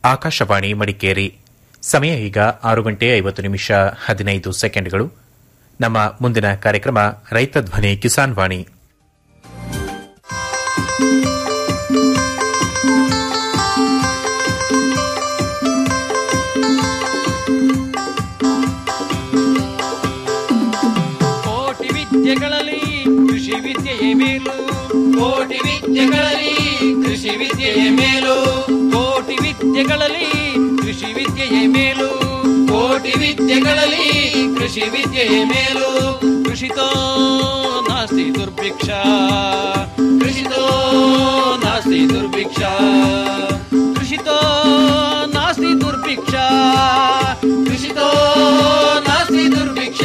ಆಕಾಶವಾಣಿ ಮಡಿಕೇರಿ ಸಮಯ ಈಗ ಆರು ಗಂಟೆ ಐವತ್ತು ನಿಮಿಷ ಹದಿನೈದು ಸೆಕೆಂಡ್ಗಳು ನಮ್ಮ ಮುಂದಿನ ಕಾರ್ಯಕ್ರಮ ರೈತ ಧ್ವನಿ ಕಿಸಾನ್ ವಾಣಿ ಕೋಟಿ ವಿದ್ಯೆಗಳಲ್ಲಿ ಕೃಷಿ ವಿದ್ಯೆಯೇ ಮೇಲು ಕೋಟಿ ವಿದ್ಯೆಗಳಲ್ಲಿ ಕೃಷಿ ವಿದ್ಯೆಯೇ ಮೇಲು ಕೋಟಿ ವಿದ್ಯೆಗಳಲ್ಲಿ ಕೃಷಿ ವಿದ್ಯೆಯೇ ಮೇಲು ಕೋಟಿ ವಿದ್ಯೆಗಳಲ್ಲಿ ಕೃಷಿ ವಿದ್ಯೆಯೇ ಮೇಲು ಕೃಷಿತೋ ನಾಸ್ತಿ ದುರ್ಭಿಕ್ಷ ಕೃಷಿತೋ ನಾಸ್ತಿ ದುರ್ಭಿಕ್ಷ ಕೃಷಿತೋ ನಾಸ್ತಿ ದುರ್ಭಿಕ್ಷ ಕೃಷಿತೋ ನಾಸ್ತಿ ದುರ್ಭಿಕ್ಷ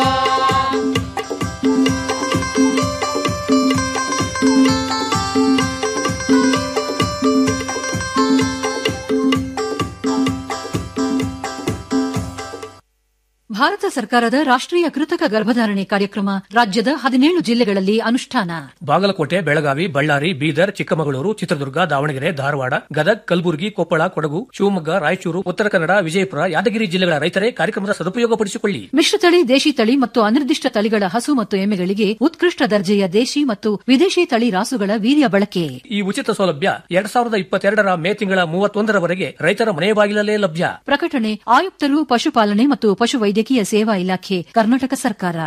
ಭಾರತ ಸರ್ಕಾರದ ರಾಷ್ಟ್ರೀಯ ಕೃತಕ ಗರ್ಭಧಾರಣೆ ಕಾರ್ಯಕ್ರಮ ರಾಜ್ಯದ ಹದಿನೇಳು ಜಿಲ್ಲೆಗಳಲ್ಲಿ ಅನುಷ್ಠಾನ ಬಾಗಲಕೋಟೆ ಬೆಳಗಾವಿ ಬಳ್ಳಾರಿ ಬೀದರ್ ಚಿಕ್ಕಮಗಳೂರು ಚಿತ್ರದುರ್ಗ ದಾವಣಗೆರೆ ಧಾರವಾಡ ಗದಗ್ ಕಲಬುರಗಿ ಕೊಪ್ಪಳ ಕೊಡಗು ಶಿವಮೊಗ್ಗ ರಾಯಚೂರು ಉತ್ತರ ಕನ್ನಡ ವಿಜಯಪುರ ಯಾದಗಿರಿ ಜಿಲ್ಲೆಗಳ ರೈತರೇ ಕಾರ್ಯಕ್ರಮದ ಸದುಪಯೋಗಪಡಿಸಿಕೊಳ್ಳಿ ಮಿಶ್ರತಳಿ ದೇಶಿ ತಳಿ ಮತ್ತು ಅನಿರ್ದಿಷ್ಟ ತಳಿಗಳ ಹಸು ಮತ್ತು ಎಮ್ಮೆಗಳಿಗೆ ಉತ್ಕೃಷ್ಟ ದರ್ಜೆಯ ದೇಶಿ ಮತ್ತು ವಿದೇಶಿ ತಳಿ ರಾಸುಗಳ ವೀರ್ಯ ಬಳಕೆ ಈ ಉಚಿತ ಸೌಲಭ್ಯ ಎರಡ್ ಸಾವಿರದ ಇಪ್ಪತ್ತೆರಡರ ಮೇ ತಿಂಗಳ ಮೂವತ್ತೊಂದರವರೆಗೆ ರೈತರ ಮನೆ ಬಾಗಿಲಲ್ಲೇ ಲಭ್ಯ ಪ್ರಕಟಣೆ ಆಯುಕ್ತರು ಪಶುಪಾಲನೆ ಮತ್ತು ಪಶುವೈದ್ಯಕೀಯ ಸೇವಾ ಇಲಾಖೆ ಕರ್ನಾಟಕ ಸರ್ಕಾರ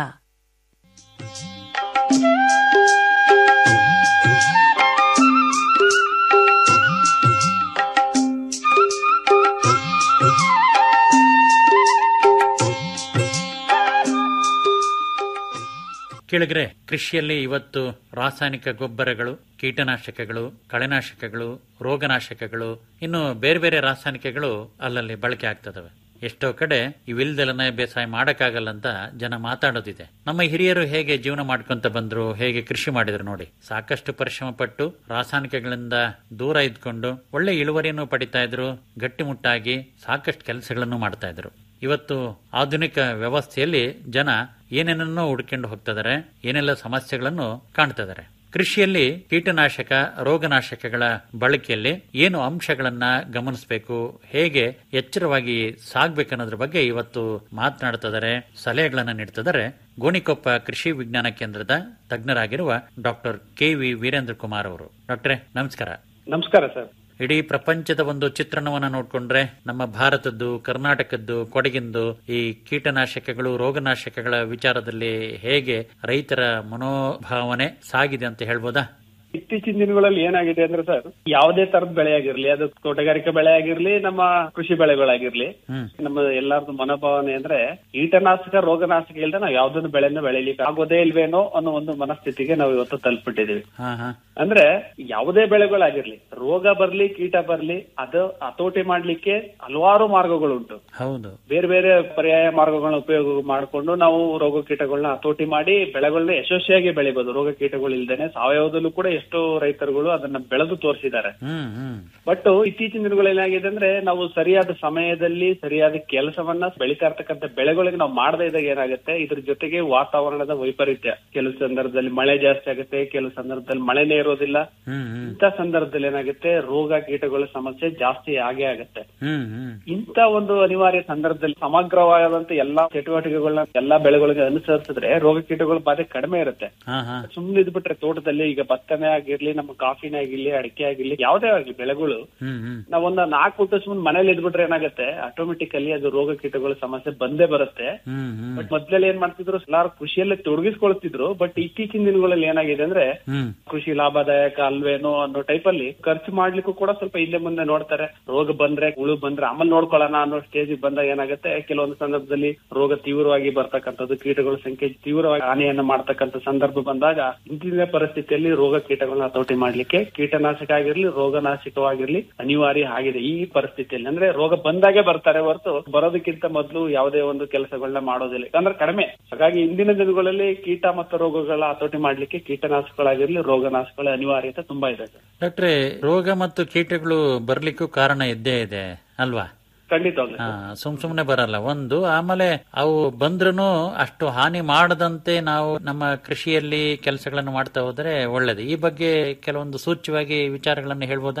ಕೇಳಿದ್ರೆ ಕೃಷಿಯಲ್ಲಿ ಇವತ್ತು ರಾಸಾಯನಿಕ ಗೊಬ್ಬರಗಳು ಕೀಟನಾಶಕಗಳು ಕಳೆನಾಶಕಗಳು ರೋಗನಾಶಕಗಳು ಇನ್ನು ಬೇರೆ ಬೇರೆ ರಾಸಾಯನಿಕಗಳು ಅಲ್ಲಲ್ಲಿ ಬಳಕೆ ಆಗ್ತದವೆ ಎಷ್ಟೋ ಕಡೆ ಇವಿಲ್ದೆಲ್ಲನೆ ಬೇಸಾಯ ಮಾಡಕ್ಕಾಗಲ್ಲ ಅಂತ ಜನ ಮಾತಾಡೋದಿದೆ ನಮ್ಮ ಹಿರಿಯರು ಹೇಗೆ ಜೀವನ ಮಾಡ್ಕೊಂತ ಬಂದ್ರು ಹೇಗೆ ಕೃಷಿ ಮಾಡಿದ್ರು ನೋಡಿ ಸಾಕಷ್ಟು ಪರಿಶ್ರಮ ಪಟ್ಟು ರಾಸಾಯನಿಕಗಳಿಂದ ದೂರ ಇದ್ಕೊಂಡು ಒಳ್ಳೆ ಇಳುವರಿಯನ್ನು ಪಡಿತಾ ಇದ್ರು ಗಟ್ಟಿಮುಟ್ಟಾಗಿ ಸಾಕಷ್ಟು ಕೆಲಸಗಳನ್ನು ಮಾಡ್ತಾ ಇದ್ರು ಇವತ್ತು ಆಧುನಿಕ ವ್ಯವಸ್ಥೆಯಲ್ಲಿ ಜನ ಏನೇನನ್ನೋ ಹುಡ್ಕೊಂಡು ಹೋಗ್ತಿದ್ದಾರೆ ಏನೆಲ್ಲ ಸಮಸ್ಯೆಗಳನ್ನು ಕಾಣ್ತಿದ್ದಾರೆ ಕೃಷಿಯಲ್ಲಿ ಕೀಟನಾಶಕ ರೋಗನಾಶಕಗಳ ಬಳಕೆಯಲ್ಲಿ ಏನು ಅಂಶಗಳನ್ನ ಗಮನಿಸಬೇಕು ಹೇಗೆ ಎಚ್ಚರವಾಗಿ ಸಾಗ್ಬೇಕನ್ನೋದ್ರ ಬಗ್ಗೆ ಇವತ್ತು ಮಾತನಾಡ್ತಿದ್ದಾರೆ ಸಲಹೆಗಳನ್ನ ನೀಡ್ತಿದ್ದಾರೆ ಗೋಣಿಕೊಪ್ಪ ಕೃಷಿ ವಿಜ್ಞಾನ ಕೇಂದ್ರದ ತಜ್ಞರಾಗಿರುವ doctor K V Veerendra Kumar ಅವರು ಡಾಕ್ಟ್ರೇ ನಮಸ್ಕಾರ ನಮಸ್ಕಾರ ಸರ್ ಇಡೀ ಪ್ರಪಂಚದ ಒಂದು ಚಿತ್ರಣವನ್ನ ನೋಡ್ಕೊಂಡ್ರೆ ನಮ್ಮ ಭಾರತದ್ದು ಕರ್ನಾಟಕದ್ದು ಕೊಡಗಿಂದು ಈ ಕೀಟನಾಶಕಗಳು ರೋಗನಾಶಕಗಳ ವಿಚಾರದಲ್ಲಿ ಹೇಗೆ ರೈತರ ಮನೋಭಾವನೆ ಸಾಗಿದೆ ಅಂತ ಹೇಳ್ಬೋದಾ ಇತ್ತೀಚಿನ ದಿನಗಳಲ್ಲಿ ಏನಾಗಿದೆ ಅಂದ್ರೆ ಸರ್ ಯಾವುದೇ ತರದ ಬೆಳೆ ಆಗಿರ್ಲಿ ಅದು ತೋಟಗಾರಿಕೆ ಬೆಳೆ ಆಗಿರ್ಲಿ ನಮ್ಮ ಕೃಷಿ ಬೆಳೆಗಳಾಗಿರ್ಲಿ ಹ್ಮ್ ನಮ್ಮ ಎಲ್ಲಾರ್ದು ಮನೋಭಾವನೆ ಅಂದ್ರೆ ಕೀಟನಾಶಕ ರೋಗನಾಶಕ ಇಲ್ಲದೆ ನಾವು ಯಾವ್ದೊಂದು ಬೆಳೆನ ಬೆಳಿಲಿಕ್ಕೆ ಆಗೋದೇ ಇಲ್ವೇನೋ ಅನ್ನೋ ಒಂದು ಮನಸ್ಥಿತಿಗೆ ನಾವು ಇವತ್ತು ತಲುಪಿಟ್ಟಿದೀವಿ ಹಾ ಹಾ ಅಂದ್ರೆ ಯಾವುದೇ ಬೆಳೆಗಳಾಗಿರ್ಲಿ ರೋಗ ಬರ್ಲಿ ಕೀಟ ಬರ್ಲಿ ಅದು ಹತೋಟಿ ಮಾಡ್ಲಿಕ್ಕೆ ಹಲವಾರು ಮಾರ್ಗಗಳುಂಟು ಹೌದು ಬೇರೆ ಬೇರೆ ಪರ್ಯಾಯ ಮಾರ್ಗಗಳನ್ನ ಉಪಯೋಗ ಮಾಡಿಕೊಂಡು ನಾವು ರೋಗ ಕೀಟಗಳನ್ನ ಹತೋಟಿ ಮಾಡಿ ಬೆಳೆಗಳನ್ನ ಯಶಸ್ವಿಯಾಗಿ ಬೆಳಿಬಹುದು ರೋಗ ಕೀಟಗಳು ಇಲ್ದೇನೆ ಸಾವಯವದಲ್ಲೂ ಕೂಡ ಎಷ್ಟೋ ರೈತರುಗಳು ಅದನ್ನ ಬೆಳೆದು ತೋರಿಸಿದ್ದಾರೆ ಹ್ಮ್ ಹ್ಮ್ ಬಟ್ ಇತ್ತೀಚಿನ ದಿನಗಳಲ್ಲಿ ಏನಾಗಿದೆ ಅಂದ್ರೆ ನಾವು ಸರಿಯಾದ ಸಮಯದಲ್ಲಿ ಸರಿಯಾದ ಕೆಲಸವನ್ನ ಬೆಳೀತಾ ಇರ್ತಕ್ಕಂಥ ಬೆಳೆಗಳಿಗೆ ನಾವು ಮಾಡದೇ ಇದ್ದಾಗ ಏನಾಗುತ್ತೆ ಇದ್ರ ಜೊತೆಗೆ ವಾತಾವರಣದ ವೈಪರೀತ್ಯ ಕೆಲವು ಸಂದರ್ಭದಲ್ಲಿ ಮಳೆ ಜಾಸ್ತಿ ಆಗುತ್ತೆ ಕೆಲವು ಸಂದರ್ಭದಲ್ಲಿ ಮಳೆನೇ ಇರೋದಿಲ್ಲ ಹ್ಮ್ ಹ್ಮ್ ಇಂಥ ಸಂದರ್ಭದಲ್ಲಿ ಏನಾಗುತ್ತೆ ರೋಗ ಕೀಟಗಳ ಸಮಸ್ಯೆ ಜಾಸ್ತಿ ಆಗೇ ಆಗುತ್ತೆ ಹ್ಮ್ ಹ್ಮ್ ಇಂಥ ಒಂದು ಅನಿವಾರ್ಯ ಸಂದರ್ಭದಲ್ಲಿ ಸಮಗ್ರವಾದಂತ ಎಲ್ಲಾ ಚಟುವಟಿಕೆಗಳನ್ನ ಎಲ್ಲಾ ಬೆಳೆಗಳಿಗೆ ಅನುಸರಿಸಿದ್ರೆ ರೋಗ ಕೀಟಗಳ ಬಾಧೆ ಕಡಿಮೆ ಇರುತ್ತೆ ಹಾ ಹಾ ಸುಮ್ನೆ ಇದ್ಬಿಟ್ರೆ ತೋಟದಲ್ಲಿ ಈಗ ಭತ್ತನೇ ಆಗಿರ್ಲಿ ನಮ್ಮ ಕಾಫಿನೇ ಆಗಿರ್ಲಿ ಅಡಿಕೆ ಆಗಿರ್ಲಿ ಯಾವ್ದೇ ಆಗ್ಲಿ ಬೆಳೆಗಳು ಹ್ಮ್ ಹ್ಮ್ ನಾವೊಂದ ನಾಲ್ಕು ಬಿಟ್ಟು ಸುಮ್ಮನೆ ಮನೇಲಿ ಇದ್ಬಿಟ್ರೆ ಏನಾಗುತ್ತೆ ಆಟೋಮೆಟಿಕಲಿ ಅದು ರೋಗ ಕೀಟಗಳ ಸಮಸ್ಯೆ ಬಂದೇ ಬರುತ್ತೆ ಹ್ಮ್ ಹ್ಮ್ ಬಟ್ ಮೊದ್ಲೆಲ್ಲ ಏನ್ ಮಾಡ್ತಿದ್ರು ಎಲ್ಲಾರು ಕೃಷಿಯಲ್ಲೇ ತೊಡಗಿಸ್ಕೊಳ್ತಿದ್ರು ಬಟ್ ಇತ್ತೀಚಿನ ದಿನಗಳಲ್ಲಿ ಏನಾಗಿದೆ ಅಂದ್ರೆ ಹ್ಮ್ ಕೃಷಿ ಲಾಭದಾಯಕ ಅಲ್ವೇನೋ ಅನ್ನೋ ಟೈಪ್ ಅಲ್ಲಿ ಖರ್ಚು ಮಾಡ್ಲಿಕ್ಕೂ ಕೂಡ ಸ್ವಲ್ಪ ಹಿಂದೆ ಮುಂದೆ ನೋಡ್ತಾರೆ ರೋಗ ಬಂದ್ರೆ ಹುಳು ಬಂದ್ರೆ ಆಮೇಲೆ ನೋಡ್ಕೊಳ್ಳೋಣ ಅನ್ನೋ ಸ್ಟೇಜ್ ಬಂದಾಗ ಏನಾಗುತ್ತೆ ಕೆಲವೊಂದು ಸಂದರ್ಭದಲ್ಲಿ ರೋಗ ತೀವ್ರವಾಗಿ ಬರ್ತಕ್ಕಂಥದ್ದು ಕೀಟಗಳ ಸಂಖ್ಯೆ ತೀವ್ರವಾಗಿ ಹಾನಿಯನ್ನ ಮಾಡ್ತಕ್ಕಂಥ ಸಂದರ್ಭ ಬಂದಾಗ ಇಂದಿನ ಪರಿಸ್ಥಿತಿಯಲ್ಲಿ ರೋಗ ಕೀಟಗಳನ್ನ ಹತೋಟಿ ಮಾಡ್ಲಿಕ್ಕೆ ಕೀಟನಾಶಕ ಆಗಿರ್ಲಿ ರೋಗನಾಶಕವಾಗಿರ್ಲಿ ಅನಿವಾರ್ಯ ಆಗಿದೆ ಈ ಪರಿಸ್ಥಿತಿಯಲ್ಲಿ ಅಂದ್ರೆ ರೋಗ ಬಂದಾಗೆ ಬರ್ತಾರೆ ಹೊರತು ಬರೋದಕ್ಕಿಂತ ಮೊದಲು ಯಾವುದೇ ಒಂದು ಕೆಲಸಗಳನ್ನ ಮಾಡೋದಿಲ್ಲ ಯಾಕಂದ್ರೆ ಕಡಿಮೆ ಹಾಗಾಗಿ ಇಂದಿನ ದಿನಗಳಲ್ಲಿ ಕೀಟ ಮತ್ತು ರೋಗಗಳ ಹತೋಟಿ ಮಾಡ್ಲಿಕ್ಕೆ ಕೀಟನಾಶಕಗಳಾಗಿರ್ಲಿ ರೋಗನಾಶಕಗಳ ಅನಿವಾರ್ಯತೆ ತುಂಬಾ ಇದೆ ಸರ್ ಡಾಕ್ಟ್ರೆ ರೋಗ ಮತ್ತು ಕೀಟಗಳು ಬರ್ಲಿಕ್ಕೂ ಕಾರಣ ಇದ್ದೇ ಇದೆ ಅಲ್ವಾ ಖಂಡಿತವಾಗ್ಲೂ ಹಾ ಸುಮ್ ಸುಮ್ನೆ ಬರಲ್ಲ ಒಂದು ಆಮೇಲೆ ಅವು ಬಂದ್ರೂ ಅಷ್ಟು ಹಾನಿ ಮಾಡದಂತೆ ನಾವು ನಮ್ಮ ಕೃಷಿಯಲ್ಲಿ ಕೆಲಸಗಳನ್ನು ಮಾಡ್ತಾ ಹೋದ್ರೆ ಒಳ್ಳೇದು ಈ ಬಗ್ಗೆ ಕೆಲವೊಂದು ಸೂಚ್ಯವಾಗಿ ವಿಚಾರಗಳನ್ನು ಹೇಳ್ಬೋದಾ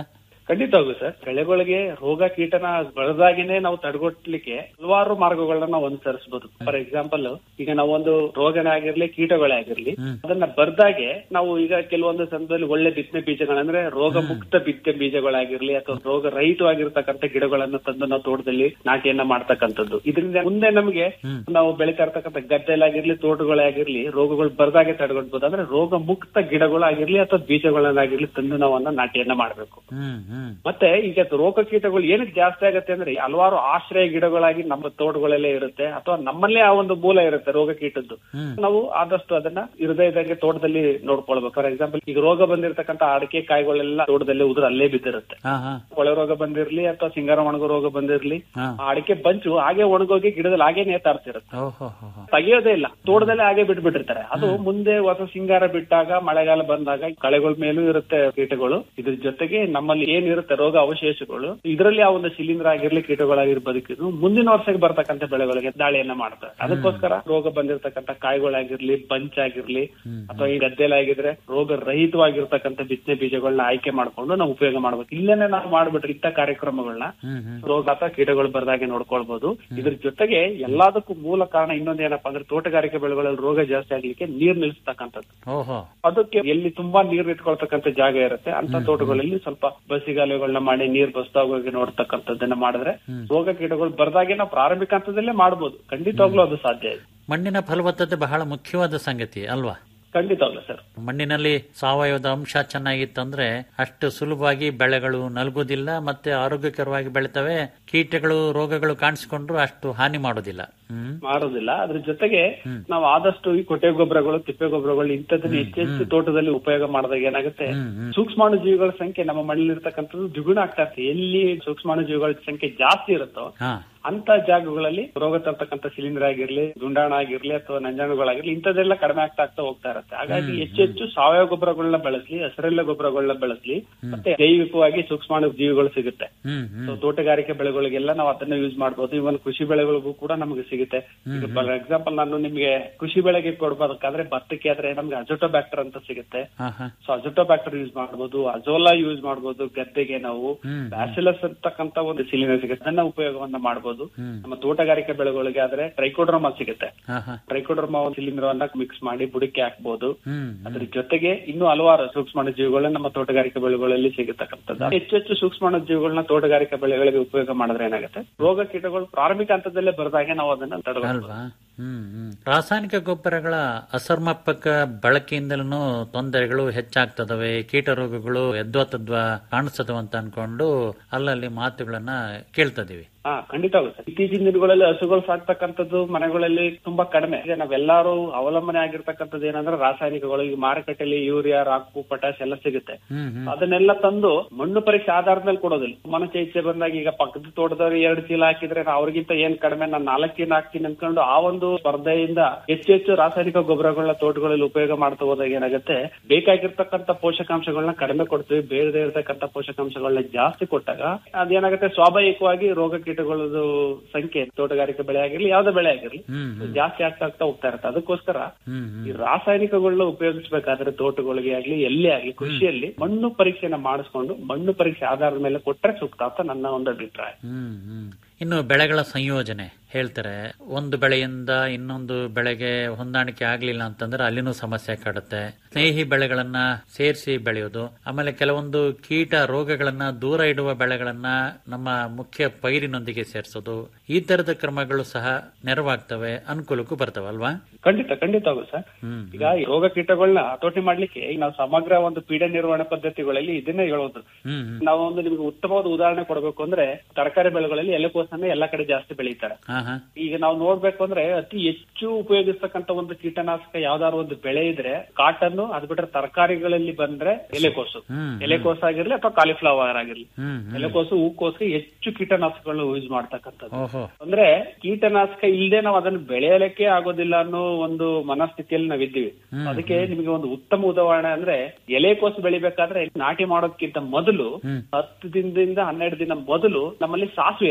ಖಂಡಿತವಾಗೂ ಸರ್ ಬೆಳೆಗಳಿಗೆ ರೋಗ ಕೀಟನ ಬೆಳೆದಾಗಿನೇ ನಾವು ತಡೆಗಟ್ಟಲಿಕ್ಕೆ ಹಲವಾರು ಮಾರ್ಗಗಳನ್ನ ನಾವು ಅನುಸರಿಸಬಹುದು ಫಾರ್ ಎಕ್ಸಾಂಪಲ್ ಈಗ ನಾವೊಂದು ರೋಗನೇ ಆಗಿರ್ಲಿ ಕೀಟಗಳೇ ಆಗಿರ್ಲಿ ಅದನ್ನ ಬರ್ದಾಗೆ ನಾವು ಈಗ ಕೆಲವೊಂದು ಸಂದರ್ಭದಲ್ಲಿ ಒಳ್ಳೆ ಬಿತ್ತನೆ ಬೀಜಗಳಂದ್ರೆ ರೋಗ ಮುಕ್ತ ಬಿತ್ತನೆ ಬೀಜಗಳಾಗಿರ್ಲಿ ಅಥವಾ ರೋಗ ರಹಿತವಾಗಿರ್ತಕ್ಕಂಥ ಗಿಡಗಳನ್ನ ತಂದು ನಾವು ತೋಟದಲ್ಲಿ ನಾಟಿಯನ್ನ ಮಾಡ್ತಕ್ಕಂಥದ್ದು ಇದರಿಂದ ಮುಂದೆ ನಮಗೆ ನಾವು ಬೆಳಿತಾ ಇರ್ತಕ್ಕಂಥ ಗದ್ದೆಲಾಗಿರ್ಲಿ ತೋಟಗಳಾಗಿರ್ಲಿ ರೋಗಗಳು ಬರ್ದಾಗೆ ತಡೆಗಟ್ಬೋದು ಅಂದ್ರೆ ರೋಗ ಮುಕ್ತ ಗಿಡಗಳಾಗಿರ್ಲಿ ಅಥವಾ ಬೀಜಗಳನ್ನಾಗಿರ್ಲಿ ತಂದು ನಾವು ಅದನ್ನ ನಾಟಿಯನ್ನ ಮಾಡ್ಬೇಕು ಹ್ಮ್ ಹ್ಮ್ ಮತ್ತೆ ಈಗ ರೋಗ ಕೀಟಗಳು ಏನಕ್ಕೆ ಜಾಸ್ತಿ ಆಗುತ್ತೆ ಅಂದ್ರೆ ಹಲವಾರು ಆಶ್ರಯ ಗಿಡಗಳಾಗಿ ನಮ್ಮ ತೋಟಗಳಲ್ಲೇ ಇರುತ್ತೆ ಅಥವಾ ನಮ್ಮಲ್ಲೇ ಆ ಒಂದು ಮೂಲ ಇರುತ್ತೆ ರೋಗ ಕೀಟದ್ದು ನಾವು ಆದಷ್ಟು ಅದನ್ನ ಇರದೇ ಇದ್ದಂಗೆ ತೋಟದಲ್ಲಿ ನೋಡ್ಕೊಳ್ಬೇಕು ಫಾರ್ ಎಕ್ಸಾಂಪಲ್ ಈಗ ರೋಗ ಬಂದಿರತಕ್ಕಂತ ಅಡಿಕೆ ಕಾಯಿಗಳೆಲ್ಲ ತೋಟದಲ್ಲಿ ಉದುರು ಅಲ್ಲೇ ಬಿದ್ದಿರುತ್ತೆ ಹಾ ಹಾ ಕೊಳೆ ರೋಗ ಬಂದಿರ್ಲಿ ಅಥವಾ ಸಿಂಗಾರ ಒಣಗೋ ರೋಗ ಬಂದಿರ್ಲಿ ಹಾ. ಆ ಅಡಿಕೆ ಬಂಚು ಹಾಗೆ ಒಣಗೋಗಿ ಗಿಡದಲ್ಲಿ ಹಾಗೆ ನೇತಾಡ್ತಿರುತ್ತೆ ಓಹೋ ಹೋ ಹೋ. ತೆಗಿಯೋದೇ ಇಲ್ಲ ತೋಟದಲ್ಲೇ ಹಾಗೆ ಬಿಟ್ಬಿಟ್ಟಿರ್ತಾರೆ ಅದು ಮುಂದೆ ಹೊಸ ಸಿಂಗಾರ ಬಿಟ್ಟಾಗ ಮಳೆಗಾಲ ಬಂದಾಗ ಕಳೆಗಳ ಮೇಲೂ ಇರುತ್ತೆ ಕೀಟಗಳು ಇದ್ರ ಜೊತೆಗೆ ನಮ್ಮಲ್ಲಿ ಏನಿರುತ್ತೆ ರೋಗ ಅವಶೇಷಗಳು ಇದರಲ್ಲಿ ಆ ಒಂದು ಶಿಲೀಂಧ್ರ ಆಗಿರ್ಲಿ ಕೀಟಗಳಾಗಿರ್ ಬದುಕಿದ್ರು ಮುಂದಿನ ವರ್ಷಕ್ಕೆ ಬರ್ತಕ್ಕಂಥ ಬೆಳೆಗಳಿಗೆ ದಾಳಿಯನ್ನ ಮಾಡ್ತಾರೆ ಅದಕ್ಕೋಸ್ಕರ ರೋಗ ಬಂದಿರತಕ್ಕಂಥ ಕಾಯಿಗಳಾಗಿರ್ಲಿ ಬಂಚ್ ಆಗಿರ್ಲಿ ಅಥವಾ ಈ ಗದ್ದೆಲಾಗಿದ್ರೆ ರೋಗ ರಹಿತವಾಗಿರ್ತಕ್ಕಂಥ ಬಿತ್ತನೆ ಬೀಜಗಳನ್ನ ಆಯ್ಕೆ ಮಾಡ್ಕೊಂಡು ನಾವು ಉಪಯೋಗ ಮಾಡ್ಬೇಕು ಇಲ್ಲೇನೆ ನಾವು ಮಾಡ್ಬಿಟ್ರೆ ಇಂಥ ಕಾರ್ಯಕ್ರಮಗಳನ್ನ ರೋಗ ಅಥವಾ ಕೀಟಗಳು ಬರ್ದಾಗೆ ನೋಡ್ಕೊಳ್ಬಹುದು ಇದ್ರ ಜೊತೆಗೆ ಎಲ್ಲದಕ್ಕೂ ಮೂಲ ಕಾರಣ ಇನ್ನೊಂದು ಏನಪ್ಪಾ ಅಂದ್ರೆ ತೋಟಗಾರಿಕೆ ಬೆಳೆಗಳಲ್ಲಿ ರೋಗ ಜಾಸ್ತಿ ಆಗ್ಲಿಕ್ಕೆ ನೀರ್ ನಿಲ್ಲಿಸ್ತಕ್ಕಂಥದ್ದು ಓಹೋ ಅದಕ್ಕೆ ಎಲ್ಲಿ ತುಂಬಾ ನೀರ್ ಇಟ್ಕೊಳ್ತಕ್ಕಂಥ ಜಾಗ ಇರುತ್ತೆ ಅಂತ ತೋಟಗಳಲ್ಲಿ ಸ್ವಲ್ಪ ಬಸಿಗಾಲುಗಳನ್ನ ಮಾಡಿ ನೀರ್ ಬಸ್ತಾ ಹೋಗಿ ನೋಡ್ತಕ್ಕಂಥದ್ದನ್ನ ಮಾಡಿದ್ರೆ ರೋಗ ಕೀಟಗಳು ಬರ್ದಾಗೆ ನಾವು ಪ್ರಾರಂಭಿಕ ಹಂತದಲ್ಲೇ ಮಾಡ್ಬೋದು ಖಂಡಿತವಾಗ್ಲೂ ಅದು ಸಾಧ್ಯ ಇದೆ ಮಣ್ಣಿನ ಫಲವತ್ತತೆ ಬಹಳ ಮುಖ್ಯವಾದ ಸಂಗತಿ ಅಲ್ವಾ ಖಂಡಿತವಾಗ್ಲೂ ಸರ್ ಮಣ್ಣಿನಲ್ಲಿ ಸಾವಯವದ ಅಂಶ ಚೆನ್ನಾಗಿತ್ತಂದ್ರೆ ಅಷ್ಟು ಸುಲಭವಾಗಿ ಬೆಳೆಗಳು ನಲ್ಗೋದಿಲ್ಲ ಮತ್ತೆ ಆರೋಗ್ಯಕರವಾಗಿ ಬೆಳಿತವೆ ಕೀಟಗಳು ರೋಗಗಳು ಕಾಣಿಸ್ಕೊಂಡ್ರು ಅಷ್ಟು ಹಾನಿ ಮಾಡೋದಿಲ್ಲ ಹ್ಮ್ ಮಾರೋದಿಲ್ಲ ಅದ್ರ ಜೊತೆಗೆ ನಾವು ಆದಷ್ಟು ಈ ಕೊಟ್ಟೆ ಗೊಬ್ಬರಗಳು ತಿಪ್ಪೆ ಗೊಬ್ಬರಗಳು ಇಂಥದ್ದನ್ನ ಹೆಚ್ಚೆಚ್ಚು ತೋಟದಲ್ಲಿ ಉಪಯೋಗ ಮಾಡಿದಾಗ ಏನಾಗುತ್ತೆ ಸೂಕ್ಷ್ಮಾಣು ಜೀವಿಗಳ ಸಂಖ್ಯೆ ನಮ್ಮ ಮಣ್ಣಿಲಿರ್ತಕ್ಕಂಥದ್ದು ದ್ವಿಗುಣ ಆಗ್ತಾ ಇರುತ್ತೆ ಎಲ್ಲಿ ಸೂಕ್ಷ್ಮಾಣು ಜೀವಿಗಳ ಸಂಖ್ಯೆ ಜಾಸ್ತಿ ಇರುತ್ತೋ ಹಾ ಅಂತ ಜಾಗಗಳಲ್ಲಿ ರೋಗ ತರ್ತಕ್ಕಂಥ ಸಿಲಿಂಡರ್ ಆಗಿರ್ಲಿ ದುಂಡಾಣ ಆಗಿರ್ಲಿ ಅಥವಾ ನಂಜಾಣುಗಳಾಗಿರ್ಲಿ ಇಂಥದ್ದೆಲ್ಲ ಕಡಿಮೆ ಆಗ್ತಾ ಆಗ್ತಾ ಹೋಗ್ತಾ ಇರುತ್ತೆ ಹಾಗಾಗಿ ಹೆಚ್ಚು ಹೆಚ್ಚು ಸಾವಯವ ಗೊಬ್ಬರಗಳನ್ನ ಬಳಸ್ಲಿ ಹಸಿರೆಲ್ಲ ಗೊಬ್ಬರಗಳನ್ನ ಬಳಸ್ಲಿ ಮತ್ತೆ ಜೈವಿಕವಾಗಿ ಸೂಕ್ಷ್ಮಾಣು ಜೀವಿಗಳು ಸಿಗುತ್ತೆ ಹ್ಮ್ ಹ್ಮ್ So, ತೋಟಗಾರಿಕೆ ಬೆಳೆಗಳಿಗೆಲ್ಲ ನಾವು ಅದನ್ನ ಯೂಸ್ ಮಾಡಬಹುದು ಇವನ್ ಕೃಷಿ ಬೆಳೆಗಳಿಗೂ ಕೂಡ ನಮಗೆ ಸಿಗುತ್ತೆ ಈಗ ಫಾರ್ ಎಕ್ಸಾಂಪಲ್ ನಾನು ನಿಮ್ಗೆ ಕೃಷಿ ಬೆಳೆಗೆ ಕೊಡ್ಬೇಕಾದ್ರೆ ಭತ್ತಕ್ಕೆ ಆದ್ರೆ ನಮ್ಗೆ ಅಜೋಟೋಬ್ಯಾಕ್ಟರ್ ಅಂತ ಸಿಗುತ್ತೆ ಹಾ ಹಾ ಸೊ ಅಜೋಟೋಬ್ಯಾಕ್ಟರ್ ಯೂಸ್ ಮಾಡಬಹುದು ಅಜೋಲಾ ಯೂಸ್ ಮಾಡಬಹುದು ಗದ್ದೆಗೆ ನಾವು ಬ್ಯಾಸಿಲಸ್ ಅಂತಕ್ಕಂತ ಒಂದು ಸಿಲಿಂಡರ್ ಸಿಗುತ್ತೆ ಅದನ್ನ ಉಪಯೋಗವನ್ನ ಮಾಡಬಹುದು ನಮ್ಮ ತೋಟಗಾರಿಕೆ ಬೆಳೆಗಳಿಗೆ ಆದ್ರೆ ಟ್ರೈಕೋಡ್ರಮಾ ಸಿಗುತ್ತೆ ಹಾ ಹಾ ಟ್ರೈಕೋಡ್ರಮಾ ಸಿಲಿಂಡರ್ ಮಿಕ್ಸ್ ಮಾಡಿ ಬುಡಕ್ಕೆ ಹಾಕ್ಬಹುದು ಹ್ಮ್ ಅದ್ರ ಜೊತೆಗೆ ಇನ್ನೂ ಹಲವಾರು ಸೂಕ್ಷ್ಮಾಣು ಜೀವಿಗಳನ್ನ ನಮ್ಮ ತೋಟಗಾರಿಕೆ ಬೆಳೆಗಳಲ್ಲಿ ಸಿಗತಕ್ಕಂಥದ್ದು ಹೆಚ್ಚು ಹೆಚ್ಚು ಸೂಕ್ಷ್ಮಾಣು ಜೀವಿಗಳನ್ನ ತೋಟಗಾರಿಕೆ ಬೆಳೆಗಳಿಗೆ ಉಪಯೋಗ ಮಾಡಿದ್ರೆ ಏನಾಗುತ್ತೆ ರೋಗ ಕೀಟಗಳು ಪ್ರಾರಂಭಿಕ ಹಂತದಲ್ಲೇ ಬರದಾಗೆ ನಾವು ಅದನ್ನ ತಡೆಗಟ್ಟಬಹುದು ಅಲ್ವಾ ಹ್ಮ್ ಹ್ಮ್ ರಾಸಾಯನಿಕ ಗೊಬ್ಬರಗಳ ಅಸಮರ್ಪಕ ಬಳಕೆಯಿಂದಲೂ ತೊಂದರೆಗಳು ಹೆಚ್ಚಾಗ್ತದವೆ ಕೀಟ ರೋಗಗಳು ಎದ್ವಾ ಕಾಣಿಸ್ತದವ ಅಂತ ಅನ್ಕೊಂಡು ಅಲ್ಲಲ್ಲಿ ಮಾತುಗಳನ್ನ ಕೇಳ್ತದೀವಿ ಹಾ ಖಂಡಿತ ಆಗುತ್ತೆ ಇತ್ತೀಚಿನ ದಿನಗಳಲ್ಲಿ ಹಸುಗಳು ಸಾಕ್ತಕ್ಕಂಥದ್ದು ಮನೆಗಳಲ್ಲಿ ತುಂಬಾ ಕಡಿಮೆ ಈಗ ನಾವೆಲ್ಲರೂ ಅವಲಂಬನೆ ಆಗಿರ್ತಕ್ಕಂಥದ್ದು ಏನಂದ್ರೆ ರಾಸಾಯನಿಕಗಳು ಈಗ ಮಾರುಕಟ್ಟೆಯಲ್ಲಿ ಯೂರಿಯಾ ರಾಕು ಪೊಟ್ಯಾಶ್ ಎಲ್ಲ ಸಿಗುತ್ತೆ ಹ್ಮ್ ಹ್ಮ್ ಅದನ್ನೆಲ್ಲ ತಂದು ಮಣ್ಣು ಪರೀಕ್ಷೆ ಆಧಾರದ ಮೇಲೆ ಕೊಡೋದಿಲ್ಲ ಮನಸ್ಸೆ ಇಚ್ಛೆ ಬಂದಾಗ ಈಗ ಪಕ್ಕದ ತೋಟದವ್ರು ಎರಡು ಚೀಲ ಹಾಕಿದ್ರೆ ನಾ ಅವ್ರಿಗಿಂತ ಏನ್ ಕಡಿಮೆ ನಾನು ನಾಲ್ಕು ಚೀಲ ಹಾಕ್ತೀನಿ ಅನ್ಕೊಂಡು ಆ ಒಂದು ಸ್ಪರ್ಧೆಯಿಂದ ಹೆಚ್ಚು ಹೆಚ್ಚು ರಾಸಾಯನಿಕ ಗೊಬ್ಬರಗಳನ್ನ ತೋಟಗಳಲ್ಲಿ ಉಪಯೋಗ ಮಾಡ್ತಾ ಹೋದಾಗ ಏನಾಗುತ್ತೆ ಬೇಕಾಗಿರ್ತಕ್ಕಂಥ ಪೋಷಕಾಂಶಗಳನ್ನ ಕಡಿಮೆ ಕೊಡ್ತೀವಿ ಬೇಡದೇ ಇರತಕ್ಕಂಥ ಪೋಷಕಾಂಶಗಳನ್ನ ಜಾಸ್ತಿ ಕೊಟ್ಟಾಗ ಅದೇನಾಗುತ್ತೆ ಸ್ವಾಭಾವಿಕವಾಗಿ ರೋಗ ಕೀಟಗಳದ್ದು ಸಂಖ್ಯೆ ತೋಟಗಾರಿಕೆ ಬೆಳೆ ಆಗಿರ್ಲಿ ಯಾವ್ದೇ ಬೆಳೆ ಆಗಿರ್ಲಿ ಹ್ಮ್ ಹ್ಮ್ ಜಾಸ್ತಿ ಆಗ್ತಾ ಆಗ್ತಾ ಹೋಗ್ತಾ ಇರುತ್ತೆ ಅದಕ್ಕೋಸ್ಕರ ಹ್ಮ್ ಈ ರಾಸಾಯನಿಕಗಳನ್ನ ಉಪಯೋಗಿಸಬೇಕಾದ್ರೆ ತೋಟಗಳಿಗೆ ಆಗ್ಲಿ ಎಲ್ಲೇ ಆಗ್ಲಿ ಕೃಷಿಯಲ್ಲಿ ಮಣ್ಣು ಪರೀಕ್ಷೆನ ಮಾಡಿಸ್ಕೊಂಡು ಮಣ್ಣು ಪರೀಕ್ಷೆ ಆಧಾರದ ಮೇಲೆ ಕೊಟ್ರೆ ಸೂಕ್ತ ಅಂತ ನನ್ನ ಒಂದು ಅಭಿಪ್ರಾಯ ಹ್ಮ್ ಹ್ಮ್ ಇನ್ನು ಬೆಳೆಗಳ ಸಂಯೋಜನೆ ಹೇಳ್ತಾರೆ ಒಂದು ಬೆಳೆಯಿಂದ ಇನ್ನೊಂದು ಬೆಳೆಗೆ ಹೊಂದಾಣಿಕೆ ಆಗ್ಲಿಲ್ಲ ಅಂತಂದ್ರೆ ಅಲ್ಲಿನೂ ಸಮಸ್ಯೆ ಕಾಡುತ್ತೆ ಸ್ನೇಹಿ ಬೆಳೆಗಳನ್ನ ಸೇರಿಸಿ ಬೆಳೆಯೋದು ಆಮೇಲೆ ಕೆಲವೊಂದು ಕೀಟ ರೋಗಗಳನ್ನ ದೂರ ಇಡುವ ಬೆಳೆಗಳನ್ನ ನಮ್ಮ ಮುಖ್ಯ ಪೈರಿನೊಂದಿಗೆ ಸೇರಿಸೋದು ಈ ತರದ ಕ್ರಮಗಳು ಸಹ ನೆರವಾಗ್ತವೆ ಅನುಕೂಲಕ್ಕೂ ಬರ್ತವೆ ಅಲ್ವಾ ಖಂಡಿತ ಖಂಡಿತ ಆಗುತ್ತೆ ಸರ್ ಹ್ಮ್ ಈಗ ಈ ರೋಗ ಕೀಟಗಳನ್ನ ಹತೋಟಿ ಮಾಡ್ಲಿಕ್ಕೆ ಈಗ ನಾವು ಸಮಗ್ರ ಒಂದು ಪೀಡೆ ನಿರ್ವಹಣೆ ಪದ್ಧತಿಗಳಲ್ಲಿ ಇದನ್ನೇ ಹೇಳೋದು ಹ್ಮ್ ಹ್ಮ್ ನಾವು ಒಂದು ನಿಮ್ಗೆ ಉತ್ತಮವಾದ ಉದಾಹರಣೆ ಕೊಡಬೇಕು ಅಂದ್ರೆ ತರಕಾರಿ ಬೆಳೆಗಳಲ್ಲಿ ಎಲೆಕೋಸನ್ನ ಎಲ್ಲಾ ಕಡೆ ಜಾಸ್ತಿ ಬೆಳೀತಾರೆ ಹಾ ಹಾ ಈಗ ನಾವು ನೋಡ್ಬೇಕು ಅಂದ್ರೆ ಅತಿ ಹೆಚ್ಚು ಉಪಯೋಗಿಸ್ತಕ್ಕಂತ ಒಂದು ಕೀಟನಾಶಕ ಯಾವ್ದಾದ್ರು ಒಂದು ಬೆಳೆ ಇದ್ರೆ ಕಾಟನ್ ಅದ್ ಬಿಟ್ರೆ ತರಕಾರಿಗಳಲ್ಲಿ ಬಂದ್ರೆ ಎಲೆಕೋಸು ಹ್ಮ್ ಎಲೆಕೋಸು ಆಗಿರ್ಲಿ ಅಥವಾ ಕಾಲಿಫ್ಲವರ್ ಆಗಿರ್ಲಿ ಹ್ಮ್ ಹ್ಮ್ ಎಲೆಕೋಸು ಹೂಕೋಸು ಹೆಚ್ಚು ಕೀಟನಾಶಕಗಳನ್ನ ಯೂಸ್ ಮಾಡ್ತಕ್ಕಂಥದ್ದು ಓಹೋ ಅಂದ್ರೆ ಕೀಟನಾಶಕ ಇಲ್ಲದೆ ನಾವು ಅದನ್ನ ಬೆಳೆಯಲಿಕ್ಕೆ ಆಗೋದಿಲ್ಲ ಅನ್ನೋ ಒಂದು ಮನಸ್ಥಿತಿಯಲ್ಲಿ ನಾವಿದ್ದೀವಿ ಅದಕ್ಕೆ ನಿಮಗೆ ಒಂದು ಉತ್ತಮ ಉದಾಹರಣೆ ಅಂದ್ರೆ ಎಲೆಕೋಸು ಬೆಳಿಬೇಕಾದ್ರೆ ನಾಟಿ ಮಾಡೋದಕ್ಕಿಂತ ಮೊದಲು ಹ್ಮ್. ಹತ್ತು ದಿನದಿಂದ ಹನ್ನೆರಡು ದಿನ ಮೊದಲು ನಮ್ಮಲ್ಲಿ ಸಾಸಿವೆ ಇರುತ್ತೆ